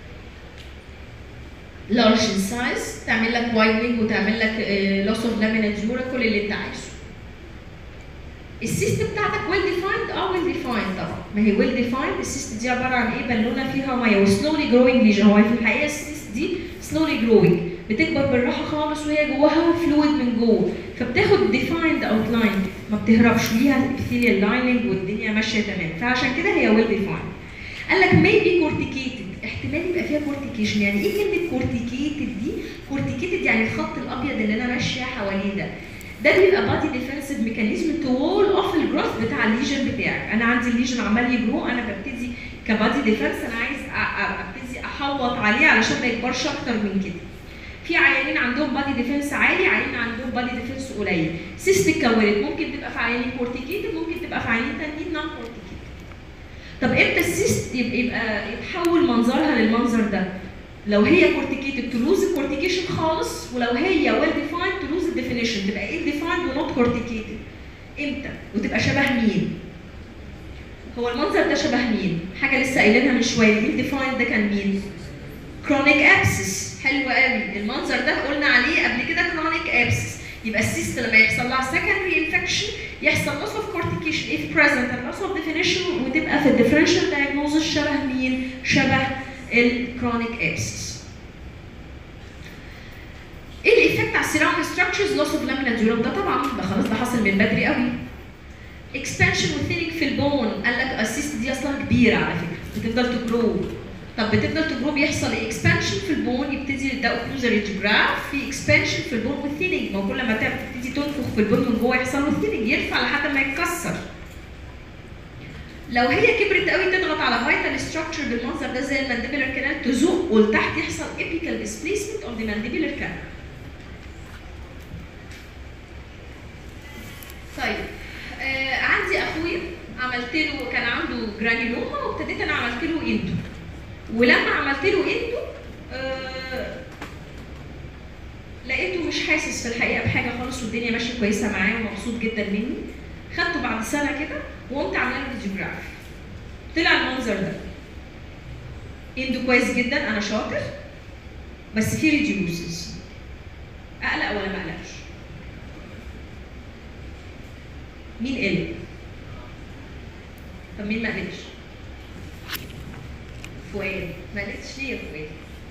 لارج ان سايز تعمل لك وايدنج وتعمل لك لوس اوف لامينا ديورا كل اللي انت عايزه السيست بتاعتك ويل ديفايند اه ويل ديفايند طبعا ما هي ويل ديفايند السيست دي عباره عن ايه بالونه فيها ميه وسلولي جروينج ليجن هو في الحقيقه السيست دي سلولي جروينج بتكبر بالراحه خالص وهي جواها فلويد من جوه فبتاخد ديفايند اوت لاين ما بتهربش ليها ابيثيليال لايننج والدنيا ماشيه تمام فعشان كده هي ويل ديفايند قال لك ميبي كورتيكيتد احتمال يبقى فيها كورتيكيشن يعني ايه كلمه كورتيكيتد دي كورتيكيتد يعني الخط الابيض اللي انا ماشيه حواليه ده ده بيبقى بادي ديفensive ميكانيزم تو وول اوف الجروث بتاع الليجن بتاعك انا عندي الليجن عمال يجرو انا ببتدي كبادي ديفنس انا عايز أ- أ- ابتدي احوط عليه علشان ما يكبرش اكتر من كده في عيانين عندهم بادي ديفنس عالي عيانين عندهم بادي ديفنس قليل سيست اتكونت ممكن تبقى في عيانين كورتيكيتد ممكن تبقى في عيانين تانيين نون كورتيكيتد طب امتى السيست يبقى, يبقى يتحول منظرها للمنظر ده لو هي كورتيكيتد تلوز الكورتيكيشن خالص ولو هي ويل ديفايند تلوز الديفينيشن تبقى ايه ديفايند ونوت كورتيكيتد امتى وتبقى شبه مين هو المنظر ده شبه مين حاجه لسه قايلينها من شويه مين ديفايند ده كان مين كرونيك ابسس حلو قوي المنظر ده قلنا عليه قبل كده كرونيك ابسس يبقى السيست لما يحصل لها secondary انفكشن يحصل loss of cortication if present and loss of definition وتبقى في الديفرنشال diagnosis شبه مين؟ شبه الكرونيك ابسس. ايه الايفكت على السيراوند ستراكشرز loss of lamina durum ده طبعا ده خلاص ده حصل من بدري قوي. expansion وثيننج في البون قال لك السيست دي اصلا كبيره على فكره بتفضل تجرو طب بتفضل تجرو بيحصل ايه؟ اكسبانشن في البون يبتدي ده اوكلوزر جراف في اكسبانشن في البون والثيننج ما هو كل ما تعمل تبتدي تنفخ في البون من جوه يحصل له ثيننج يرفع لحد ما يتكسر. لو هي كبرت قوي تضغط على فايتال ستراكشر بالمنظر ده زي المانديبلر كانال تزق ولتحت يحصل ايبيكال ديسبيسمنت اوف ذا مانديبلر كانال. طيب آه عندي اخويا عملت له كان عنده جرانيلوما وابتديت انا عملت له اندو ولما عملت له اندو آه لقيته مش حاسس في الحقيقه بحاجه خالص والدنيا ماشيه كويسه معاه ومبسوط جدا مني خدته بعد سنه كده وقمت عامله له فيديوجراف طلع المنظر ده اندو كويس جدا انا شاطر بس في ريديوسز اقلق ولا ما اقلقش مين قلق طب مين ما قلقش فؤاد ما قلقتش ليه يا فؤاد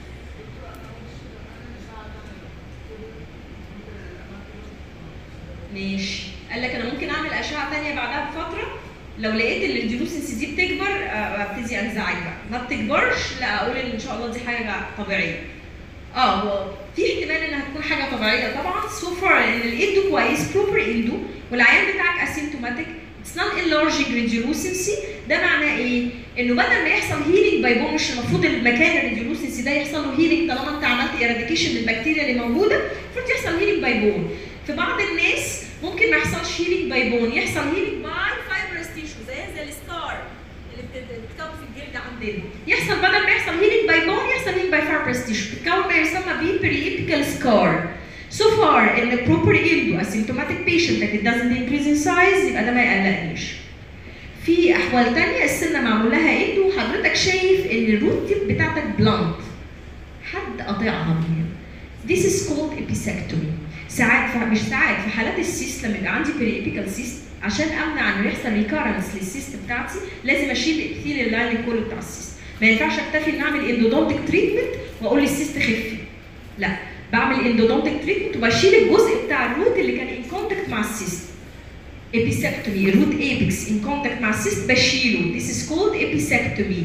ماشي قال لك انا ممكن اعمل اشعه ثانيه بعدها بفتره لو لقيت ان الجلوسنس دي بتكبر آه، ابتدي انزعج بقى ما بتكبرش لا اقول ان شاء الله دي حاجه طبيعيه اه هو في احتمال انها تكون حاجه طبيعيه طبعا سو فار ان الاندو كويس بروبر اندو والعيان بتاعك اسيمتوماتيك اتس نون enlarging ريديولوسنسي ده معناه ايه؟ انه بدل ما يحصل هيلينج باي بون مش المفروض المكان الريديولوسنسي ده يحصل له هيلينج طالما انت عملت ايراديكيشن للبكتيريا اللي موجوده المفروض يحصل هيلينج باي بون في بعض الناس ممكن ما يحصلش هيلينج باي بون يحصل هيلينج باي فايبرس تيشو زي زي السكار اللي بتت- بتتكون في الجلد عندنا يحصل بدل ما يحصل هيلينج باي بون يحصل هيلينج باي فايبرس تيشو بتتكون ما يسمى بيه بريبيكال سكار So far ان proper endo asymptomatic patient that it doesn't increase in size يبقى ده ما يقلقنيش. في احوال تانية السنه معمول لها اندو وحضرتك شايف ان الروت تيب بتاعتك بلانت حد قاطعها من هنا. This is called episectomy. ساعات ف- مش ساعات في حالات السيست لما يبقى عندي بريبيكال سيست عشان امنع انه يحصل ريكارنس للسيست بتاعتي لازم اشيل الابثيل اللاين كله بتاع السيست. ما ينفعش اكتفي ان اعمل اندودونتك تريتمنت واقول للسيست خفي. لا بعمل اندودونتك تريتمنت وبشيل الجزء بتاع الروت اللي كان ان كونتاكت مع السيست. episectomy root apex in contact مع السيست بشيله this is called episectomy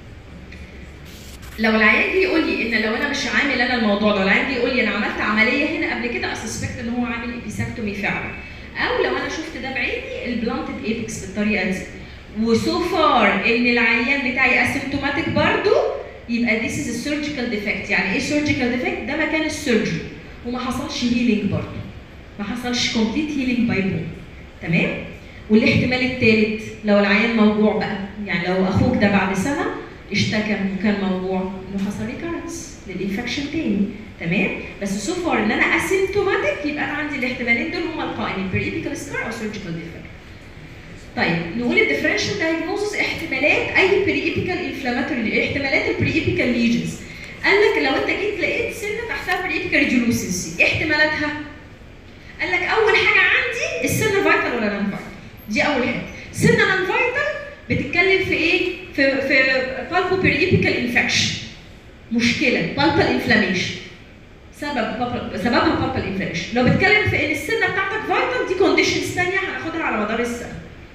لو العيان جه يقول لي ان لو انا مش عامل انا الموضوع ده العيان جه يقول لي انا عملت عمليه هنا قبل كده اسسبكت ان هو عامل episectomy فعلا او لو انا شفت ده بعيني البلانتد ايبكس بالطريقه دي وسو فار ان العيان بتاعي اسيمتوماتيك برضو يبقى this is a surgical defect يعني ايه surgical defect ده مكان السيرجري وما حصلش هيلينج برضو ما حصلش complete healing by bone تمام والاحتمال الثالث لو العيان موجوع بقى يعني لو اخوك ده بعد سنه اشتكى وكان موجوع انه حصل ريكارنس للانفكشن تاني تمام بس سو فار ان انا اسيمتوماتيك يبقى انا عندي الاحتمالين دول هما القائمين بريبيكال سكار او سيرجيكال ديفكت طيب نقول الديفرنشال دايجنوزس احتمالات اي بريبيكال انفلاماتوري احتمالات البريبيكال ليجنز قال لك لو انت جيت لقيت سنه تحتها بريبيكال ريديولوسنسي ايه احتمالاتها؟ قال لك اول حاجه عندي السن فايتال ولا نون فايتال دي اول حاجه سن نون فايتال بتتكلم في ايه في في بالبو بيريبيكال انفكشن مشكله بالبال انفلاميشن سبب pulpal- سببها بالبال انفلاميشن لو بتتكلم في ان السنه بتاعتك فايتال دي كونديشنز ثانيه هناخدها على مدار السنه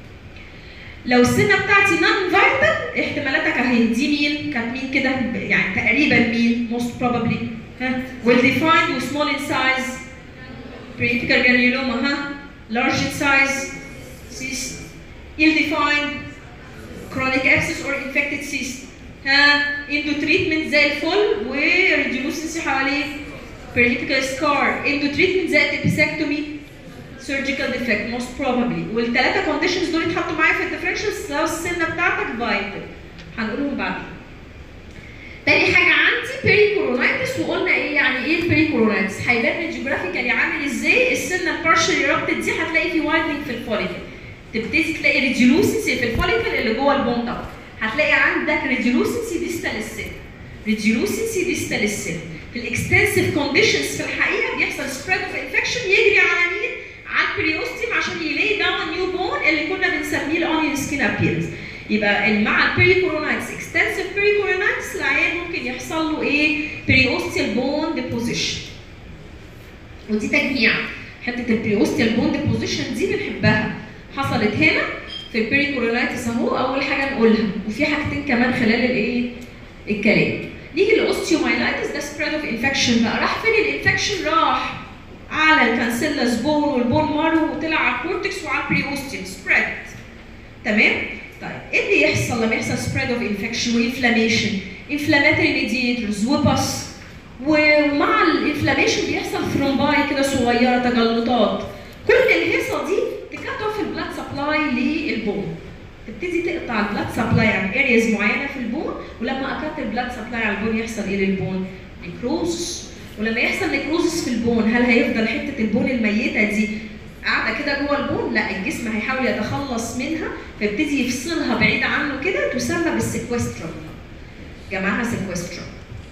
لو السنه بتاعتي نون فايتال احتمالاتك اهي دي مين كانت مين كده يعني تقريبا مين most probably ها well defined و small in size peripheral granuloma ها large in size cyst ill defined chronic abscess or infected cyst ها عنده تريتمنت زي الفل وريديوسنسي حواليه peripheral scar عنده تريتمنت زي الابيسكتومي surgical defect most probably والثلاثه كونديشنز دول اتحطوا معايا في الديفرنشالز لو السنه بتاعتك فايتال هنقولهم بعدين تاني حاجة عندي بيريكورونايتس وقلنا ايه يعني ايه البيريكورونايتس؟ هيبان راديوجرافيكالي عامل ازاي السنة البارشل رابطة دي هتلاقي في وايدنج في الفوليكل تبتدي تلاقي ريديولوسنسي في الفوليكل اللي جوه البون طبعا هتلاقي عندك ريديولوسنسي ديستال السن ريديولوسنسي ديستال السن في الاكستنسيف كونديشنز في الحقيقة بيحصل سبريد اوف انفكشن يجري على مين؟ على البريوستيم عشان يلاقي داون نيو بون اللي كنا بنسميه الاونيون سكين ابيرنس يبقى ال- مع البريكورونايتس اكستنسيف بريكورونايتس العيان ممكن يحصل له ايه؟ بريوستيال بون ديبوزيشن ودي تجميع حته البريوستيال بون ديبوزيشن دي بنحبها حصلت هنا في البريكورونايتس اهو اول حاجه نقولها وفي حاجتين كمان خلال الايه؟ الكلام نيجي للاوستيومايلايتس ده سبريد اوف انفكشن بقى راح فين الانفكشن راح على الكانسيلاس بون والبون مارو وطلع على الكورتكس وعلى البريوستيوم سبريد تمام طيب ايه اللي يحصل لما يحصل سبريد اوف انفكشن وانفلاميشن انفلاماتوري ميديتورز وبس ومع الانفلاميشن بيحصل ثرومباي كده صغيره تجلطات كل الهيصه دي تكات اوف البلاد سبلاي للبون تبتدي تقطع البلاد سبلاي عن ارياز معينه في البون ولما اكت البلاد سبلاي على البون يحصل ايه للبون؟ نيكروزس ولما يحصل نيكروزس في البون هل هيفضل حته البون الميته دي قاعده كده جوه البون؟ لا الجسم هيحاول يتخلص منها فيبتدي يفصلها بعيد عنه كده تسمى بالسيكوسترم جمعها سيكوسترم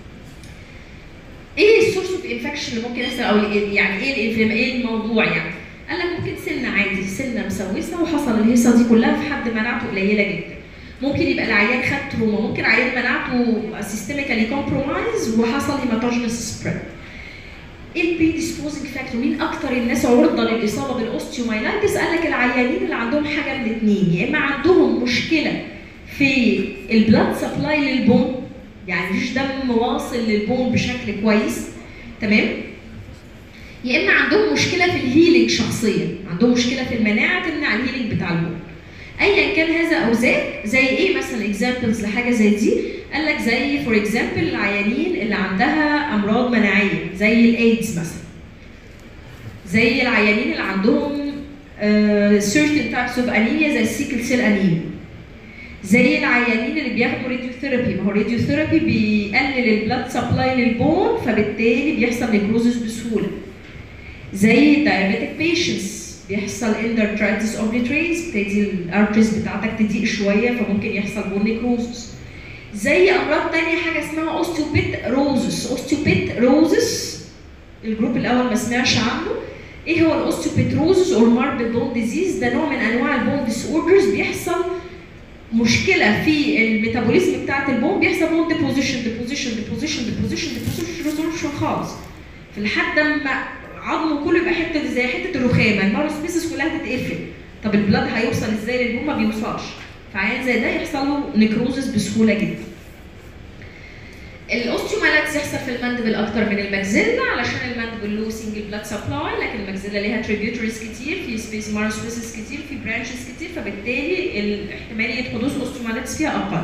ايه السورس اوف انفكشن اللي ممكن يحصل او يعني ايه الانفلام ايه الموضوع يعني؟ قال لك ممكن سنه عادي سنه مسوسه وحصل الهيصه دي كلها في حد مناعته قليله جدا. ممكن يبقى العيان خد تروما ممكن عيان مناعته سيستميكالي كومبرومايز وحصل هيماتوجينس سبريد. ايه البريديسبوزنج فاكتور؟ مين اكتر الناس عرضه للاصابه بالاوستيومايلايتس؟ قال لك العيانين اللي عندهم حاجه من الاثنين يا اما عندهم مشكله في البلاد سبلاي للبون يعني مفيش دم واصل للبون بشكل كويس تمام؟ يا اما عندهم مشكله في الهيلينج شخصيا عندهم مشكله في المناعه تمنع الهيلينج بتاع البون ايا كان هذا او ذاك زي ايه مثلا اكزامبلز لحاجه زي دي قال لك زي فور اكزامبل العيانين اللي عندها امراض مناعيه زي الايدز مثلا زي العيانين اللي عندهم certain types of anemia زي السيكل سيل انيميا زي العيانين اللي بياخدوا راديوثيرابي ما هو الراديوثيرابي بيقلل البلاد سبلاي للبون فبالتالي بيحصل نيكروزس بسهوله زي diabetic patients بيحصل endarteritis obliterates بتدي الارتريز بتاعتك تضيق شويه فممكن يحصل بون نيكروزس زي امراض تانية حاجه اسمها اوستيوبيت روزس اوستيوبيت روزس الجروب الاول ما سمعش عنه ايه هو الاوستيوبيت روزس اور ماربل بون ديزيز ده نوع من انواع البون ديس اوردرز بيحصل مشكله في الميتابوليزم بتاعت البون بيحصل بون ديبوزيشن ديبوزيشن ديبوزيشن ديبوزيشن ديبوزيشن ريزولوشن خالص في لحد ما عظمه كله يبقى حته زي حته الرخامه الماروسبيسس كلها تتقفل طب البلاد هيوصل ازاي للبون ما بيوصلش فعيان زي ده يحصل له نيكروزس بسهوله جدا الاوستيومالاكس يحصل في الماندبل اكتر من الماكسيلا علشان الماندبل له سنجل بلاد سبلاي لكن الماكسيلا ليها تريبيوتريز كتير في سبيس ماروسبيسس كتير في برانشز كتير فبالتالي الاحتماليه حدوث اوستيومالاكس فيها اقل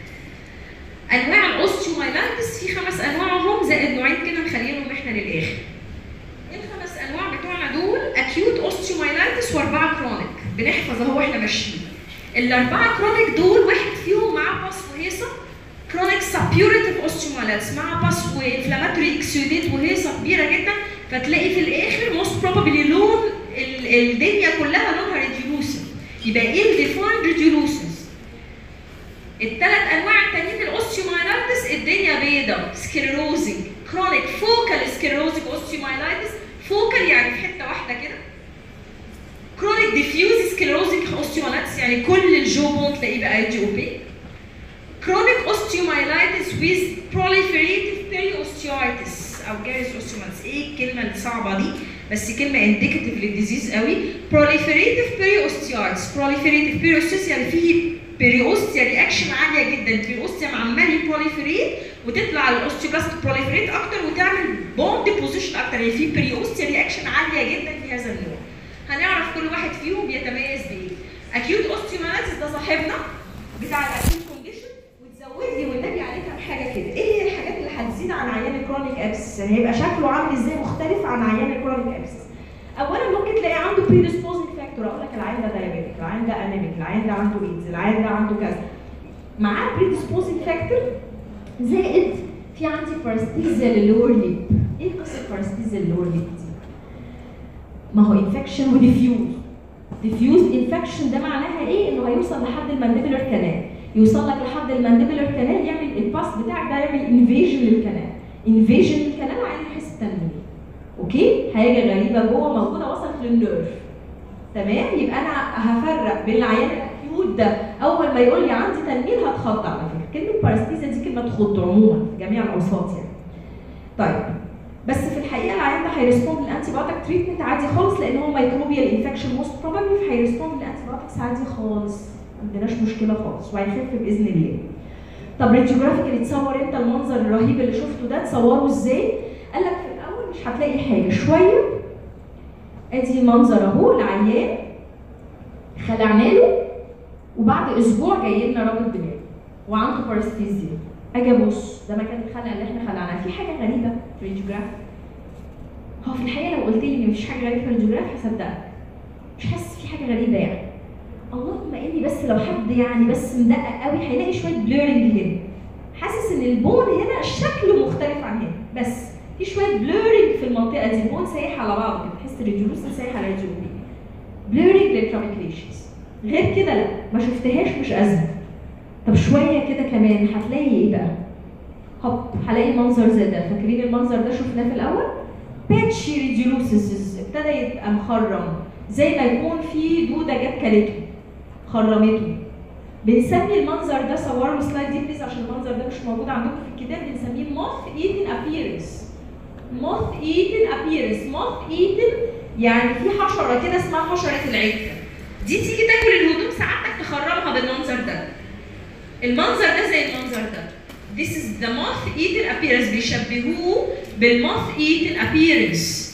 انواع الاوستيومايلايتس في خمس انواع هم زائد نوعين كده نخليهم احنا للاخر الخمس انواع بتوعنا دول اكيوت اوستيومايلايتس واربعه كرونيك بنحفظ اهو احنا ماشيين الاربعه كرونيك دول واحد فيهم معاه باس وهيصه كرونيك سابيوريتيف اوستيومايلايتس مع باس وانفلاماتوري اكسيوديت وهيصه كبيره جدا فتلاقي في الاخر موست بروبابلي لون ال- الدنيا كلها لونها ريديولوسن يبقى ايه الديفايند ريديولوسنز الثلاث انواع التانيين الاوستيومايلايتس الدنيا بيضاء سكليروزنج كرونيك فوكال سكليروزنج اوستيومايلايتس فوكال يعني في حته واحده كده كرونيك ديفيوز سكليروزنج اوستيومايلايتس يعني كل الجو بون تلاقيه بقى يجي اوبيك chronic osteomyelitis with proliferative periosteoitis او جاريس osteomyelitis ايه الكلمه الصعبه دي بس كلمه indicative للديزيز قوي proliferative periosteoitis proliferative periosteoitis يعني فيه periosteal رياكشن عاليه جدا periosteum عمال يبروليفريت وتطلع الاوستيوبلاست بروليفريت اكتر وتعمل بون ديبوزيشن اكتر يعني في periosteal رياكشن عاليه جدا في هذا النوع هنعرف كل واحد فيهم بيتميز بايه acute osteomyelitis ده صاحبنا بتاع الاكيوت كونديشن وتزود لي والنبي عليك عن حاجه كده ايه هي الحاجات اللي هتزيد عن عيان الكرونيك ابسس يعني هيبقى شكله عامل ازاي مختلف عن عيان الكرونيك ابسس اولا ممكن تلاقي عنده predisposing factor اقول لك العيان ده دايابيتك العيان ده انيميك العيان ده عنده ايدز العيان ده عنده كذا معاه predisposing factor زائد في عندي بارستيزيال اللور ليب ايه قصه بارستيزيال اللور ليب دي ما هو انفكشن وديفيوز ديفيوز انفكشن ده معناها ايه انه هيوصل لحد المانديبولار كانال يوصل لك لحد المانديبولار كانال يعمل الباس بتاعك ده يعمل انفيجن للكنال انفيجن للكنال عايز يحس التنميل اوكي حاجه غريبه جوه موجوده وصلت للنيرف تمام يبقى انا هفرق بين العيان الاكيوت ده اول ما يقول لي عندي تنميل هتخض على فكره كلمه بارستيزا دي كلمه تخض عموما في جميع الاوساط يعني طيب بس في الحقيقه العيان ده هيرسبوند للانتي بايوتيك تريتمنت عادي خالص لان هو ميكروبيال انفكشن موست بروبابلي فهيرسبوند للانتي بايوتكس عادي خالص ما عندناش مشكله خالص وهيخف باذن الله. طب راديوجرافيكالي تصور انت المنظر الرهيب اللي شفته ده تصوره ازاي؟ قال لك في الاول مش هتلاقي حاجه شويه ادي منظر اهو العيان خلعنا له وبعد اسبوع جاي لنا رابط دماغ وعنده بارستيزيا اجي ابص ده مكان الخلع اللي احنا خلعناه في حاجه غريبه في الراديوجراف هو في الحقيقه لو قلت لي ان مفيش حاجه غريبه في الراديوجراف هصدقك مش حاسس في حاجه غريبه يعني اللهم اني بس لو حد يعني بس مدقق قوي هيلاقي شويه بلورنج هنا حاسس ان البون هنا شكله مختلف عن هنا بس في شويه بلورنج في المنطقه دي البون سايح على بعض كده تحس الريجولوس سايح على الريجولوس بلورنج للتراميكليشنز غير كده لا ما شفتهاش مش ازمه طب شويه كده كمان هتلاقي ايه بقى هوب هلاقي منظر زي ده فاكرين المنظر ده شفناه في الاول باتشي ريديولوسيس ابتدى يبقى مخرم زي ما يكون في دوده جت كلته خرمته بنسمي المنظر ده صوروا السلايد دي بليز عشان المنظر ده مش موجود عندكم في الكتاب بنسميه موث ايتن ابييرنس موث ايتن ابييرنس موث ايتن يعني في حشره كده اسمها حشره العكه دي تيجي تاكل الهدوم ساعتك تخرمها بالمنظر ده المنظر ده زي المنظر ده This is the moth eaten appearance بيشبهوه بالmoth eaten appearance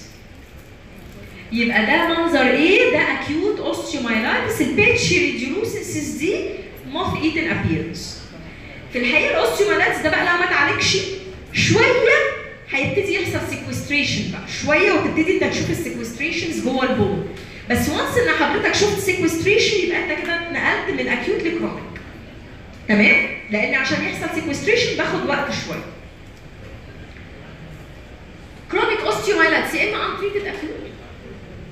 يبقى ده منظر ايه؟ ده acute osteomyelitis البيتشي ريديولوسيس دي moth eaten appearance في الحقيقه الاوستيومايلايتس ده بقى لو ما اتعالجش شويه هيبتدي يحصل سيكوستريشن بقى شويه وتبتدي انت تشوف السيكوستريشنز جوه البون بس وانس ان حضرتك شفت سيكوستريشن يبقى انت كده اتنقلت من اكيوت لكرونيك تمام؟ لان عشان يحصل سيكوستريشن باخد وقت شويه. كرونيك اوستيومايلايتس يا اما انتريتد اكيوت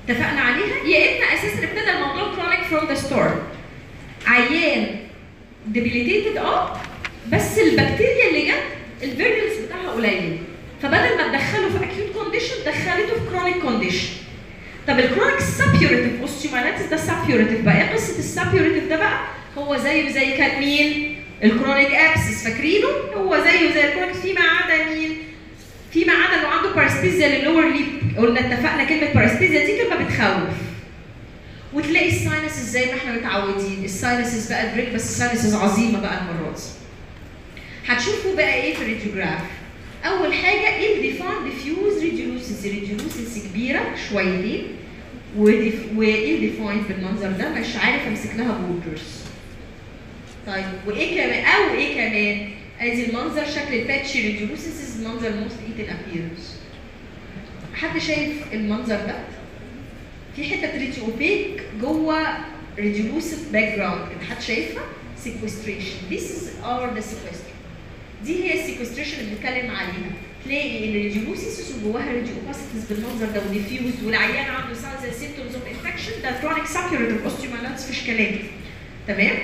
اتفقنا عليها يا اما اساسا ابتدى الموضوع كرونيك فروم ذا ستارت عيان ديبيليتيتد اه بس البكتيريا اللي جت الفيرنس بتاعها قليل فبدل ما تدخله في اكيوت كونديشن دخلته في كرونيك كونديشن طب الكرونيك سابيوريتيف اوستيومايلايتس ده سابيوريتيف بقى ايه قصه السابيوريتيف ده بقى هو زيه زي كان مين الكرونيك ابسس فاكرينه هو زيه زي الكرونيك فيما عدا مين فيما عدا انه عنده بارستيزيا للور ليب قلنا اتفقنا كلمه بارستيزيا دي كلمه بتخوف وتلاقي الساينسز زي ما احنا متعودين الساينسز بقى دريك بس الساينسز عظيمه بقى المره دي هتشوفوا بقى ايه في الريديوجراف اول حاجه الديفان ديفيوز ريديولوسيس ريديولوسيس كبيره شويتين وايه ديفايند بالمنظر ده مش عارف امسك لها بوردرز طيب وايه كمان او ايه كمان ادي المنظر شكل الباتشي ريديولوسيس المنظر موست ايتن ابيرنس حد شايف المنظر ده في حته ريتي اوبيك جوه ريديولوسيف باك جراوند كده حد شايفها sequestration this is our the sequester دي هي السيكوستريشن اللي بنتكلم عليها تلاقي الريديولوسيس وجواها ريديوباسيتس بالمنظر ده وديفيوز والعيان عنده ساينز سيمتومز اوف انفكشن ده كرونيك سابيوريتيف اوستيومايلايتس فيش كلام تمام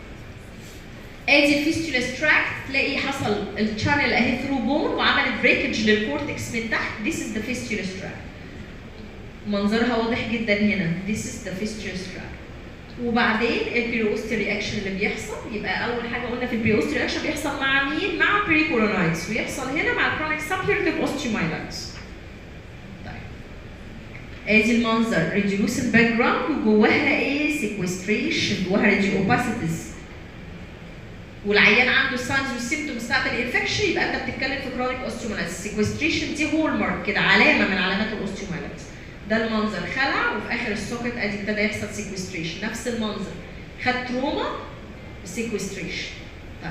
ادي الفيستولا ستراكت تلاقي حصل الشانل اهي ثرو بون وعملت بريكج للكورتكس من تحت this is the fistula struct منظرها واضح جدا هنا this is the fistula struct وبعدين البريوست رياكشن اللي بيحصل يبقى اول حاجه قلنا في البريوست رياكشن بيحصل مع مين؟ مع بريكورونايتس ويحصل هنا مع الكرونيك سابيورتيف اوستيومايلايتس. طيب ادي المنظر ريديوسن باك جراوند وجواها ايه؟ سيكوستريشن جواها ريديوباسيتيز والعيان عنده الساينز والسيمتومز بتاعت الانفكشن يبقى انت بتتكلم في كرونيك اوستيومايلايتس السيكوستريشن دي هول مارك كده علامه من علامات الاوستيومايلايتس ده المنظر خلع وفي اخر السوكت ادي ابتدى يحصل سيكوستريشن نفس المنظر خد تروما سيكوستريشن طيب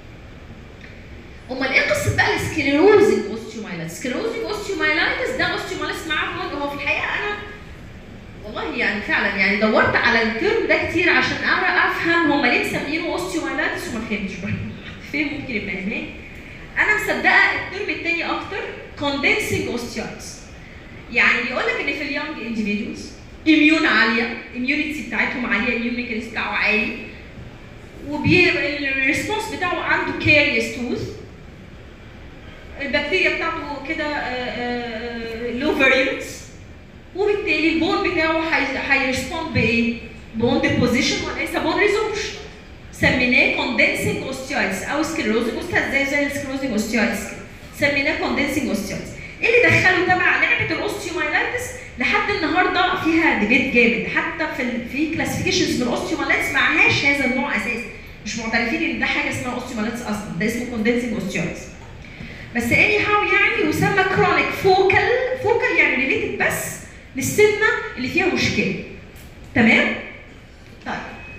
امال ايه قصه بقى السكليروزنج اوستيومايلايتس سكليروزنج اوستيومايلايتس ده اوستيومايلايتس معاه بلوج هو في الحقيقه انا والله يعني فعلا يعني دورت على الترم ده كتير عشان اعرف افهم هم ليه مسمينه اوستيومايلايتس وما فهمتش فين ممكن يبقى هناك انا مصدقه الترم الثاني اكتر كوندنسنج اوستيومايلايتس يعني بيقول لك ان في اليونج انديفيدوز اميون عاليه اميونيتي بتاعتهم عاليه اميون ميكانيزم بتاعه عالي والريسبونس بتاعه عنده كاريس توث البكتيريا بتاعته كده لو فارينس وبالتالي البون بتاعه هيرسبوند بايه؟ بون ديبوزيشن وليس بون ريزوربشن سميناه كوندنسنج اوستيويتس او سكليروزنج اوستيويتس زي زي السكليروزنج اوستيويتس سميناه كوندنسنج اوستيويتس ايه اللي دخله تبع لعبه الاوستيومايلايتس لحد النهارده فيها ديبيت جامد حتى في ال في كلاسيفيكيشنز من الاوستيومايلايتس معهاش هذا النوع اساسا مش معترفين ان ده حاجه اسمها اوستيومايلايتس اصلا ده اسمه كوندنسنج اوستيويتس بس اني هاو يعني يسمى كرونيك فوكال فوكال يعني ريليتد بس للسنه اللي فيها مشكله تمام؟ طيب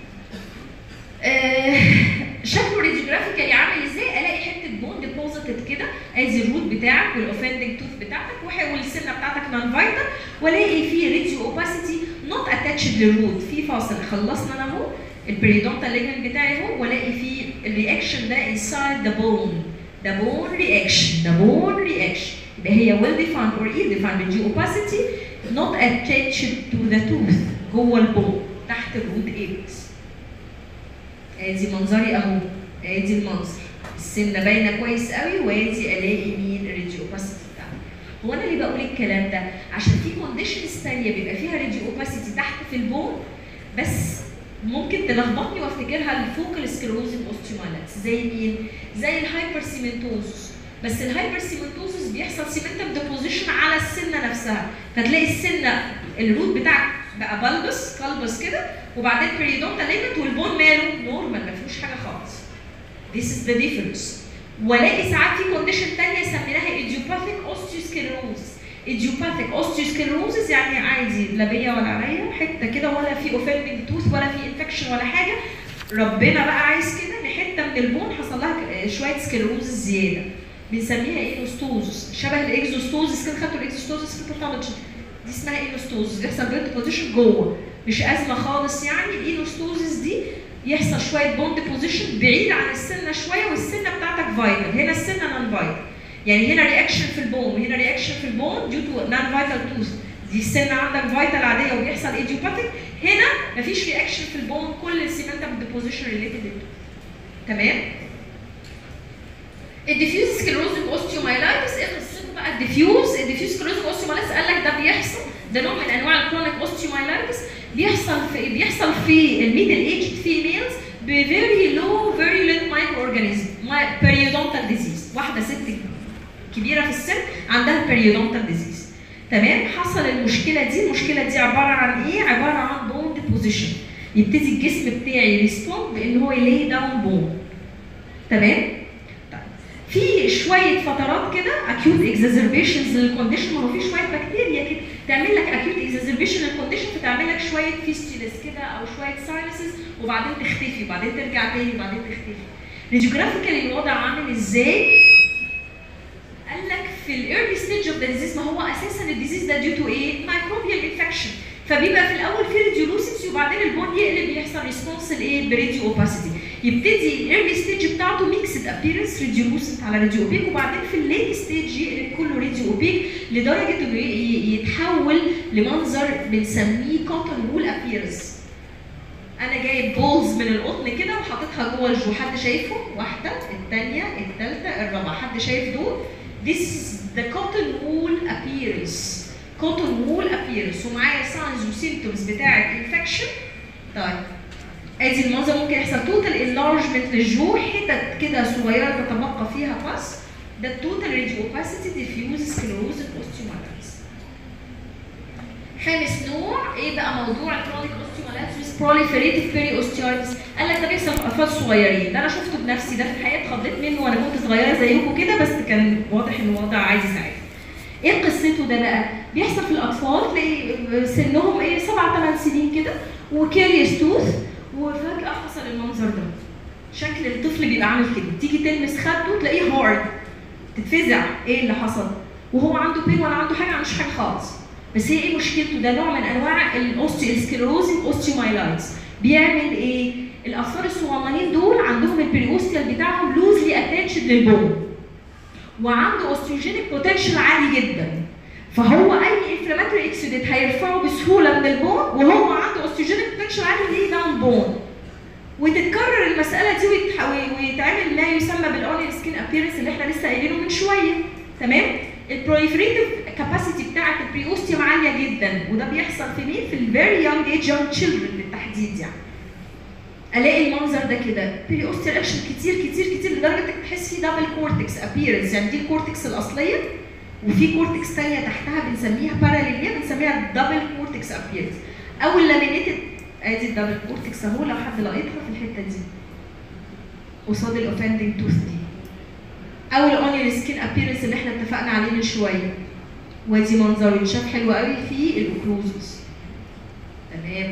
آه شكله راديوجرافيكالي عامل ازاي؟ الاقي حته بون ديبوزيتد كده ادي الروت بتاعك والاوفندنج توث بتاعتك والسنه بتاعتك نون فايتال والاقي فيه ريديو اوباسيتي نوت اتاتشد للروت في فاصل خلصنا انا اهو البريدونتال ليجمنت بتاعي اهو والاقي فيه الرياكشن ده انسايد ذا بون ده بون رياكشن ده بون رياكشن يبقى هي ويل ديفايند اور ايه ديفايند ريديو اوباسيتي نوت اتاتشد تو ذا توث جوه البون تحت الروت ايبكس ادي منظري اهو ادي المنظر السنه باينه كويس قوي وادي الاقي مين الريديو اوباسيتي بتاعها هو انا ليه بقول الكلام ده عشان في كونديشنز ثانيه بيبقى فيها ريديو اوباسيتي تحت في البون بس ممكن تلخبطني وافتكرها الفوكال سكلروزنج اوستيومايلايتس زي مين؟ زي الهايبر سيمنتوزس بس الهايبر سيمنتوزس بيحصل سيمنتم ديبوزيشن على السنه نفسها فتلاقي السنه الروت بتاعك بقى بلبس قلبس كده وبعدين بريدونتال ليمت والبون ماله نورمال ما فيهوش حاجه خالص This is the difference. والاقي ساعات في كونديشن ثانيه سميناها ايديوباثيك اوستيوسكليروزس. ايديوباثيك اوستيوسكليروزس يعني عادي لا بيا ولا عليا حته كده ولا في اوفندنج توث ولا في انفكشن ولا حاجه. ربنا بقى عايز كده ان حته من البون حصل لها شويه سكلروزس زياده. بنسميها اينوستوزس شبه الاكزوستوزس كده خدتوا الاكزوستوزس في الباثولوجي. دي اسمها اينوستوزس بيحصل بيرد بوزيشن جوه مش ازمه خالص يعني الاينوستوزس دي يحصل شويه بوند بوزيشن بعيد عن السنه شويه والسنه بتاعتك فايتال هنا السنه نون فايتال يعني هنا رياكشن في البون وهنا رياكشن في البون ديو تو نون فايتال توث دي السن عندك فيتال عاديه وبيحصل ايديوباثيك هنا مفيش رياكشن في البون كل السيمنتم ديبوزيشن ريليتد تمام الديفيوز سكلروزنج اوستيومايلايتس ايه قصته بقى الديفيوز الديفيوز سكلروزنج اوستيومايلايتس قال لك ده بيحصل ده نوع من انواع الكرونيك اوستيومايلايتس بيحصل في بيحصل في الميدل ايج فيميلز بفيري لو فيريولنت مايكرو اورجانيزم بيريودونتال ديزيز واحده ست كبيره في السن عندها بيريودونتال ديزيز تمام حصل المشكله دي المشكله دي عباره عن ايه عباره عن بون ديبوزيشن يبتدي الجسم بتاعي ريسبوند بان هو يلي داون بون تمام طيب في شويه فترات كده اكيوت اكزازربيشنز للكونديشن ما هو في شويه بكتيريا كده تعمل لك اكيوت اكزازربيشن للكونديشن فتعمل لك شويه فيستولس كده او شويه ساينسز وبعدين تختفي وبعدين ترجع تاني وبعدين تختفي راديوجرافيكالي الوضع عامل ازاي؟ قال لك في الايرلي ستيج اوف ذا ديزيز ما هو اساسا الديزيز ده ديو تو ايه؟ مايكروبيال انفكشن فبيبقى في الاول في ريديولوسيتي وبعدين البون يقلب يحصل ريسبونس لايه؟ بريديو اوباسيتي يبتدي الايرلي ستيج بتاعته ميكسد ابييرنس ريديولوسنت على راديو اوبيك وبعدين في الليت ستيج يقلب كله راديو اوبيك لدرجه انه يتحول لمنظر بنسميه كوتن وول ابييرنس انا جايب بولز من القطن كده وحاططها جوه الجو حد شايفه واحده الثانيه الثالثه الرابعه حد شايف دول This is the cotton wool appearance cotton wool appearance ومعايا signs وسيمتومز بتاعت infection طيب ادي المنظر ممكن يحصل توتال enlargement للجو حتت كده صغيره تتبقى فيها بس ده التوتال radiopacity diffuse sclerosis osteomyelitis خامس نوع ايه بقى موضوع الكرونيك اوستيومالايتس بروليفريتيف بيري اوستيومالايتس قال لك ده بيحصل في اطفال صغيرين ده انا شفته بنفسي ده في الحقيقه اتخضيت منه وانا كنت صغيره زيكم كده بس كان واضح ان الوضع عايز يساعد ايه قصته ده بقى بيحصل في الاطفال تلاقي سنهم ايه سبع ثمان سنين كده وكاريس توث وفجاه حصل المنظر ده شكل الطفل بيبقى عامل كده تيجي تلمس خده تلاقيه هارد تتفزع ايه اللي حصل وهو عنده بين ولا عنده حاجه مش حاجه خالص بس هي ايه مشكلته ده نوع من انواع الاوستيوسكلروزنج اوستيومايلايتس بيعمل ايه الاطفال الصغننين دول عندهم البريوستيال بتاعهم لوزلي اتاتشد للبون وعنده اوستيوجينيك بوتنشال عالي جدا فهو اي انفلاماتوري اكسيدنت هيرفعه بسهوله من البون وهو عنده اوستيوجينيك بوتنشال عالي ليه داون بون وتتكرر المساله دي ويتعمل ما يسمى بالاونيل سكين ابيرنس اللي احنا لسه قايلينه من شويه تمام البرويفريتيف كاباسيتي بتاعت البريوستيوم عاليه جدا وده بيحصل في مين؟ في الفيري يونج ايج يونج تشيلدرن بالتحديد يعني. الاقي المنظر ده كده بريوستيال اكشن كتير كتير كتير لدرجه انك تحس في دبل كورتكس ابيرنس يعني دي الكورتكس الاصليه وفي كورتكس ثانيه تحتها بنسميها باراليليا بنسميها دبل كورتكس ابيرنس او اللامينيتد ادي الدبل كورتكس اهو لو حد لقيتها في الحته دي قصاد الاوفندنج توث دي او الاونيون سكين ابيرنس اللي احنا اتفقنا عليه من شويه وادي منظره يتشاف حلو قوي في الاوكلوزوس تمام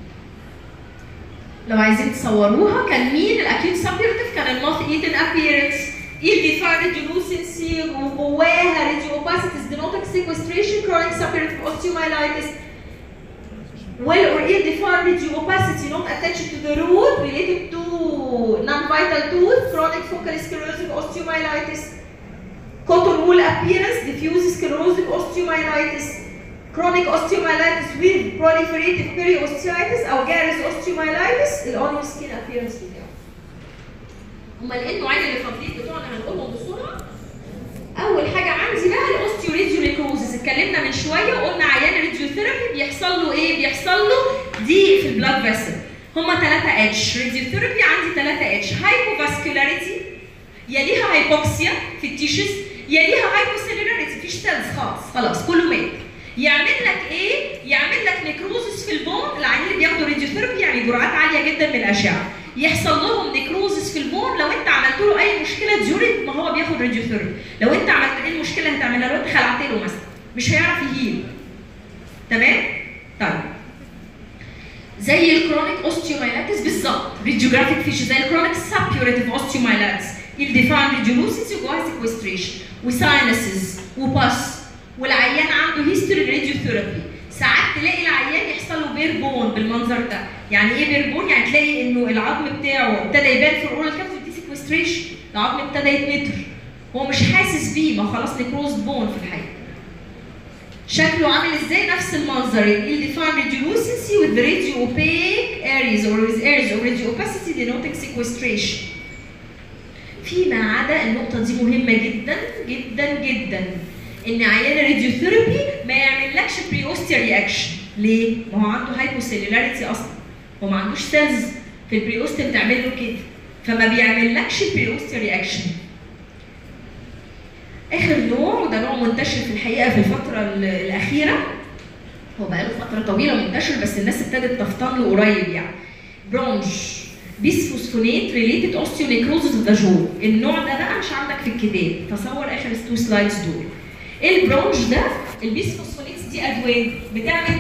لو عايزين تصوروها كان مين الاكيوت سابيرتيف كان الماث ايتن ابيرنس ايه ديفايند جلوسنسي وجواها ريديو اوباسيتيز دينوتك سيكوستريشن كرونيك سابيرتيف اوستيومايلايتس well or ill defined radiopacity not attached to the root related to non-vital tooth, chronic focal sclerosing osteomyelitis, cotton wool appearance, diffuse sclerosing osteomyelitis, chronic osteomyelitis with proliferative periosteoitis او جارس osteomyelitis الاونيون سكين appearance بتاعه. هما الايه النوعين اللي فاضلين بتوعنا هنقولهم بسرعه. اول حاجه عندي بقى الاوستيو ريديوليكوزس اتكلمنا من شويه وقلنا عيان ريديوثيرابي بيحصل له ايه؟ بيحصل له دي في البلاد فيسل. هما 3 اتش راديوثيرابي عندي 3 اتش هايبوفاسكولاريتي يليها هايبوكسيا في التيشوز يليها هايبوسيلولاريتي مفيش سيلز خالص خلاص كله مات يعمل لك ايه؟ يعمل لك نيكروزس في البون العيانين اللي بياخدوا راديوثيرابي يعني جرعات عاليه جدا من الاشعه يحصل لهم نيكروزس في البون لو انت عملت له اي مشكله ديورنج ما هو بياخد راديوثيرابي لو انت عملت ايه المشكله هتعملها لو انت خلعت له مثلا مش هيعرف يهيل تمام؟ طيب زي الكرونيك اوستيومايلاتس بالظبط ريديوجرافيك فيش زي الكرونيك سابيوريتيف اوستيومايلاتس الديفاين ريديولوسيس وجواها سيكوستريشن وساينسز وباس والعيان عنده هيستوري راديوثيرابي ساعات تلاقي العيان يحصل له بير بون بالمنظر ده يعني ايه بير بون يعني تلاقي انه العظم بتاعه ابتدى يبان في الاورال كافيتي دي سيكوستريشن العظم ابتدى يتنتر هو مش حاسس بيه ما خلاص نيكروز بون في الحقيقه شكله عامل ازاي نفس المنظر ال defined radiolucency with the radio opaque areas or with areas of radio opacity denoting sequestration فيما عدا النقطة دي مهمة جدا جدا جدا إن عيان الراديوثيرابي ما يعملكش بري اوستيا رياكشن ليه؟ ما هو عنده هايبوسيلولاريتي أصلا هو ما عندوش سيلز في البري اوستيا بتعمل له كده فما بيعملكش بري اوستيا رياكشن اخر نوع وده نوع منتشر في الحقيقه في الفتره ال- الاخيره هو بقاله فتره طويله منتشر بس الناس ابتدت تفطن له قريب يعني برونج بيسفوسفونيت ريليتد اوستيونيكروزس اوف ذا جو النوع ده بقى مش عندك في الكتاب تصور اخر تو سلايدز دول البرونج ده البيسفوسفونيت دي ادويه بتعمل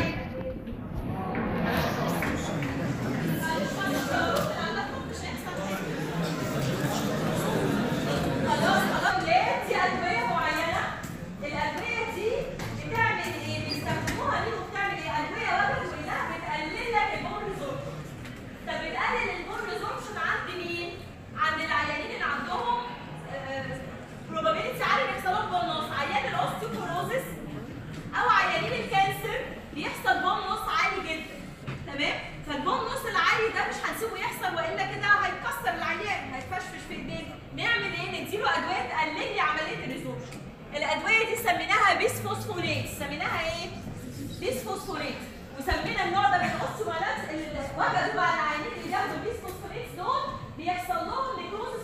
خلاص خلاص ليه دي ادويه معينه الادويه دي بتعمل ايه بيستخدموها ليه وبتعمل ايه ادويه وجد كلها بتقلل لك البون ريزوربشن طب بتقلل البون ريزوربشن عند مين عند العيانين اللي عندهم probability عالي ان يحصل لهم بون نص عيان الاوستيوبوروزس او عيانين الكانسر بيحصل بون نص عالي جدا تمام فالبون نص العالي ده مش هنسيبه يحصل والا كده هيكسر العيان هيتفشفش في ايديه نعمل ايه نديله ادويه تقلل لي عمليه الريزوربشن الادويه دي سميناها بيسفوسفونات سميناها ايه بيسفوسفونات وسمينا النوع ده من الاوستيومالات اللي وجدوا بقى العيانين اللي بياخدوا بيسفوسفونات دول بيحصل لهم نيكروزس